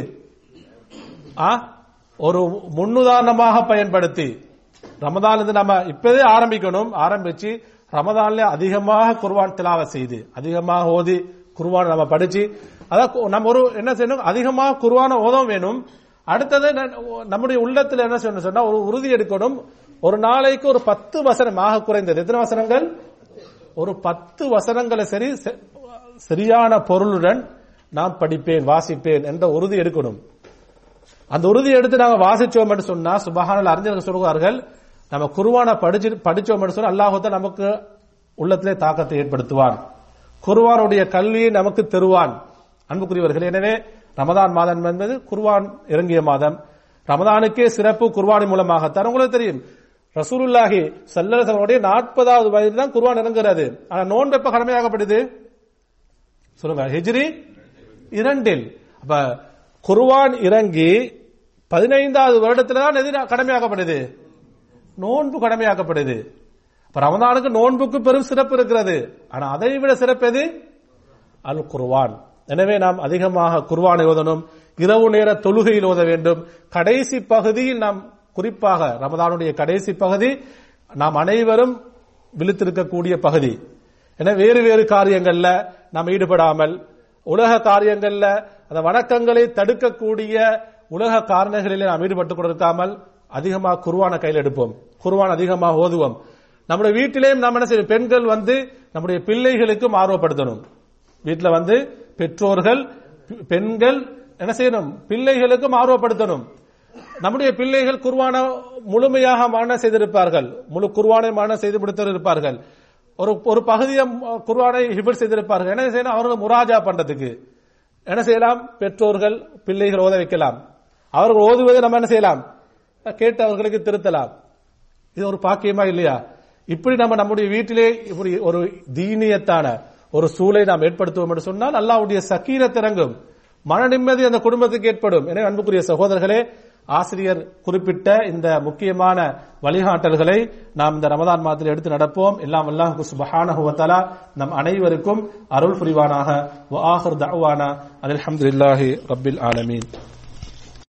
ஆ? ஒரு முன்னுதாரணமாக பயன்படுத்தி ரமதான் இருந்து நம்ம இப்பவே ஆரம்பிக்கணும் ஆரம்பிச்சு ரமதான்ல அதிகமாக குர்வான் திலாவ செய்து அதிகமாக ஓதி குர்வான் நம்ம படிச்சு அதான் கு- நம்ம ஒரு என்ன செய்யணும் அதிகமாக குர்வான ஓதம் வேணும் அடுத்தது ந- நம்முடைய உள்ளத்துல என்ன செய்யணும் சொன்னா ஒரு உறுதி எடுக்கணும் ஒரு நாளைக்கு ஒரு பத்து வசனம் ஆக குறைந்தது எத்தனை வசனங்கள் ஒரு பத்து வசனங்களை சரி செ- சரியான பொருளுடன் நான் படிப்பேன் வாசிப்பேன் என்ற உறுதி எடுக்கணும் அந்த உறுதி எடுத்து நாங்க வாசிச்சோம் என்று சொன்னா சுபஹானல் அறிஞர்கள் சொல்கிறார்கள் நம்ம குருவான படிச்சு படிச்சோம் என்று சொன்னா அல்லாஹுத்த நமக்கு உள்ளத்திலே தாக்கத்தை ஏற்படுத்துவான் குர்வானுடைய கல்வியை நமக்கு தருவான் அன்புக்குரியவர்கள் எனவே ரமதான் மாதம் என்பது குர்வான் இறங்கிய மாதம் ரமதானுக்கே சிறப்பு குர்வானின் மூலமாகத்தான் உங்களுக்கு தெரியும் ரசூலுல்லாஹி சல்லல்லாஹுடைய நாற்பதாவது வயதில் தான் குர்வான் இறங்குறது ஆனா நோன்பு எப்ப கடமையாகப்படுது சொல்லுங்க ஹிஜ்ரி இரண்டில் அப்ப குர்வான் இறங்கி பதினைந்தாவது வருடத்துல தான் எது கடமையாக்கப்படுது நோன்பு கடமையாக்கப்படுது இப்ப ரமதானுக்கு நோன்புக்கு பெரும் சிறப்பு இருக்கிறது ஆனா அதை விட சிறப்பு எது அல் குர்வான் எனவே நாம் அதிகமாக குர்வானை ஓதணும் இரவு நேர தொழுகையில் ஓத வேண்டும் கடைசி பகுதியில் நாம் குறிப்பாக ரமதானுடைய கடைசி பகுதி நாம் அனைவரும் விழித்திருக்கக்கூடிய பகுதி என வேறு வேறு காரியங்கள்ல நாம் ஈடுபடாமல் உலக காரியங்கள்ல அந்த வணக்கங்களை தடுக்கக்கூடிய உலக காரணங்களிலே நாம் ஈடுபட்டுக் கொண்டிருக்காமல் அதிகமாக குர்வான கையில் எடுப்போம் குர்வான் அதிகமாக ஓதுவோம் நம்முடைய வீட்டிலேயும் நாம் என்ன செய்யணும் பெண்கள் வந்து நம்முடைய பிள்ளைகளுக்கும் ஆர்வப்படுத்தணும் வீட்டுல வந்து பெற்றோர்கள் பெ- பெண்கள் என்ன செய்யணும் பிள்ளைகளுக்கும் ஆர்வப்படுத்தணும் நம்முடைய பிள்ளைகள் குர்வான முழுமையாக மரணம் செய்திருப்பார்கள் முழு குர்வானை மரணம் செய்து முடித்திருப்பார்கள் ஒரு ஒரு பகுதியை அஹ், குர்ஆனை ஹிபர் செய்திருப்பார்கள் என்ன செய்யணும் அவர்கள் முராஜா பண்றதுக்கு என்ன செய்யலாம் பெற்றோர்கள் பிள்ளைகள் ஓத வைக்கலாம் அவர்கள் ஓதுவதை நம்ம என்ன செய்யலாம் கேட்டு அவர்களுக்கு திருத்தலாம் இது ஒரு பாக்கியமா இல்லையா இப்படி நம்ம நம்முடைய வீட்டிலே இப்படி ஒரு தீனியத்தான ஒரு சூளை நாம் ஏற்படுத்துவோம் என்று சொன்னால் அல்லாஹ்வுடைய சக்கீரத் இறங்கும் மன நிம்மதி அந்த குடும்பத்துக்கு ஏற்படும் எனவே அன்புக்குரிய சகோதரர்களே ஆசிரியர் குறிப்பிட்ட இந்த முக்கியமான வழிகாட்டல்களை நாம் இந்த ரமதான் மாதத்தில் எடுத்து நடப்போம் எல்லாம் அல்லாஹு சுபஹானஹு வ தஆலா நம் அனைவருக்கும் அருள் புரிவானாக வ ஆஹிர் தஅவானா அல்ஹம்துலில்லாஹி ரப்பில் ஆலமீன்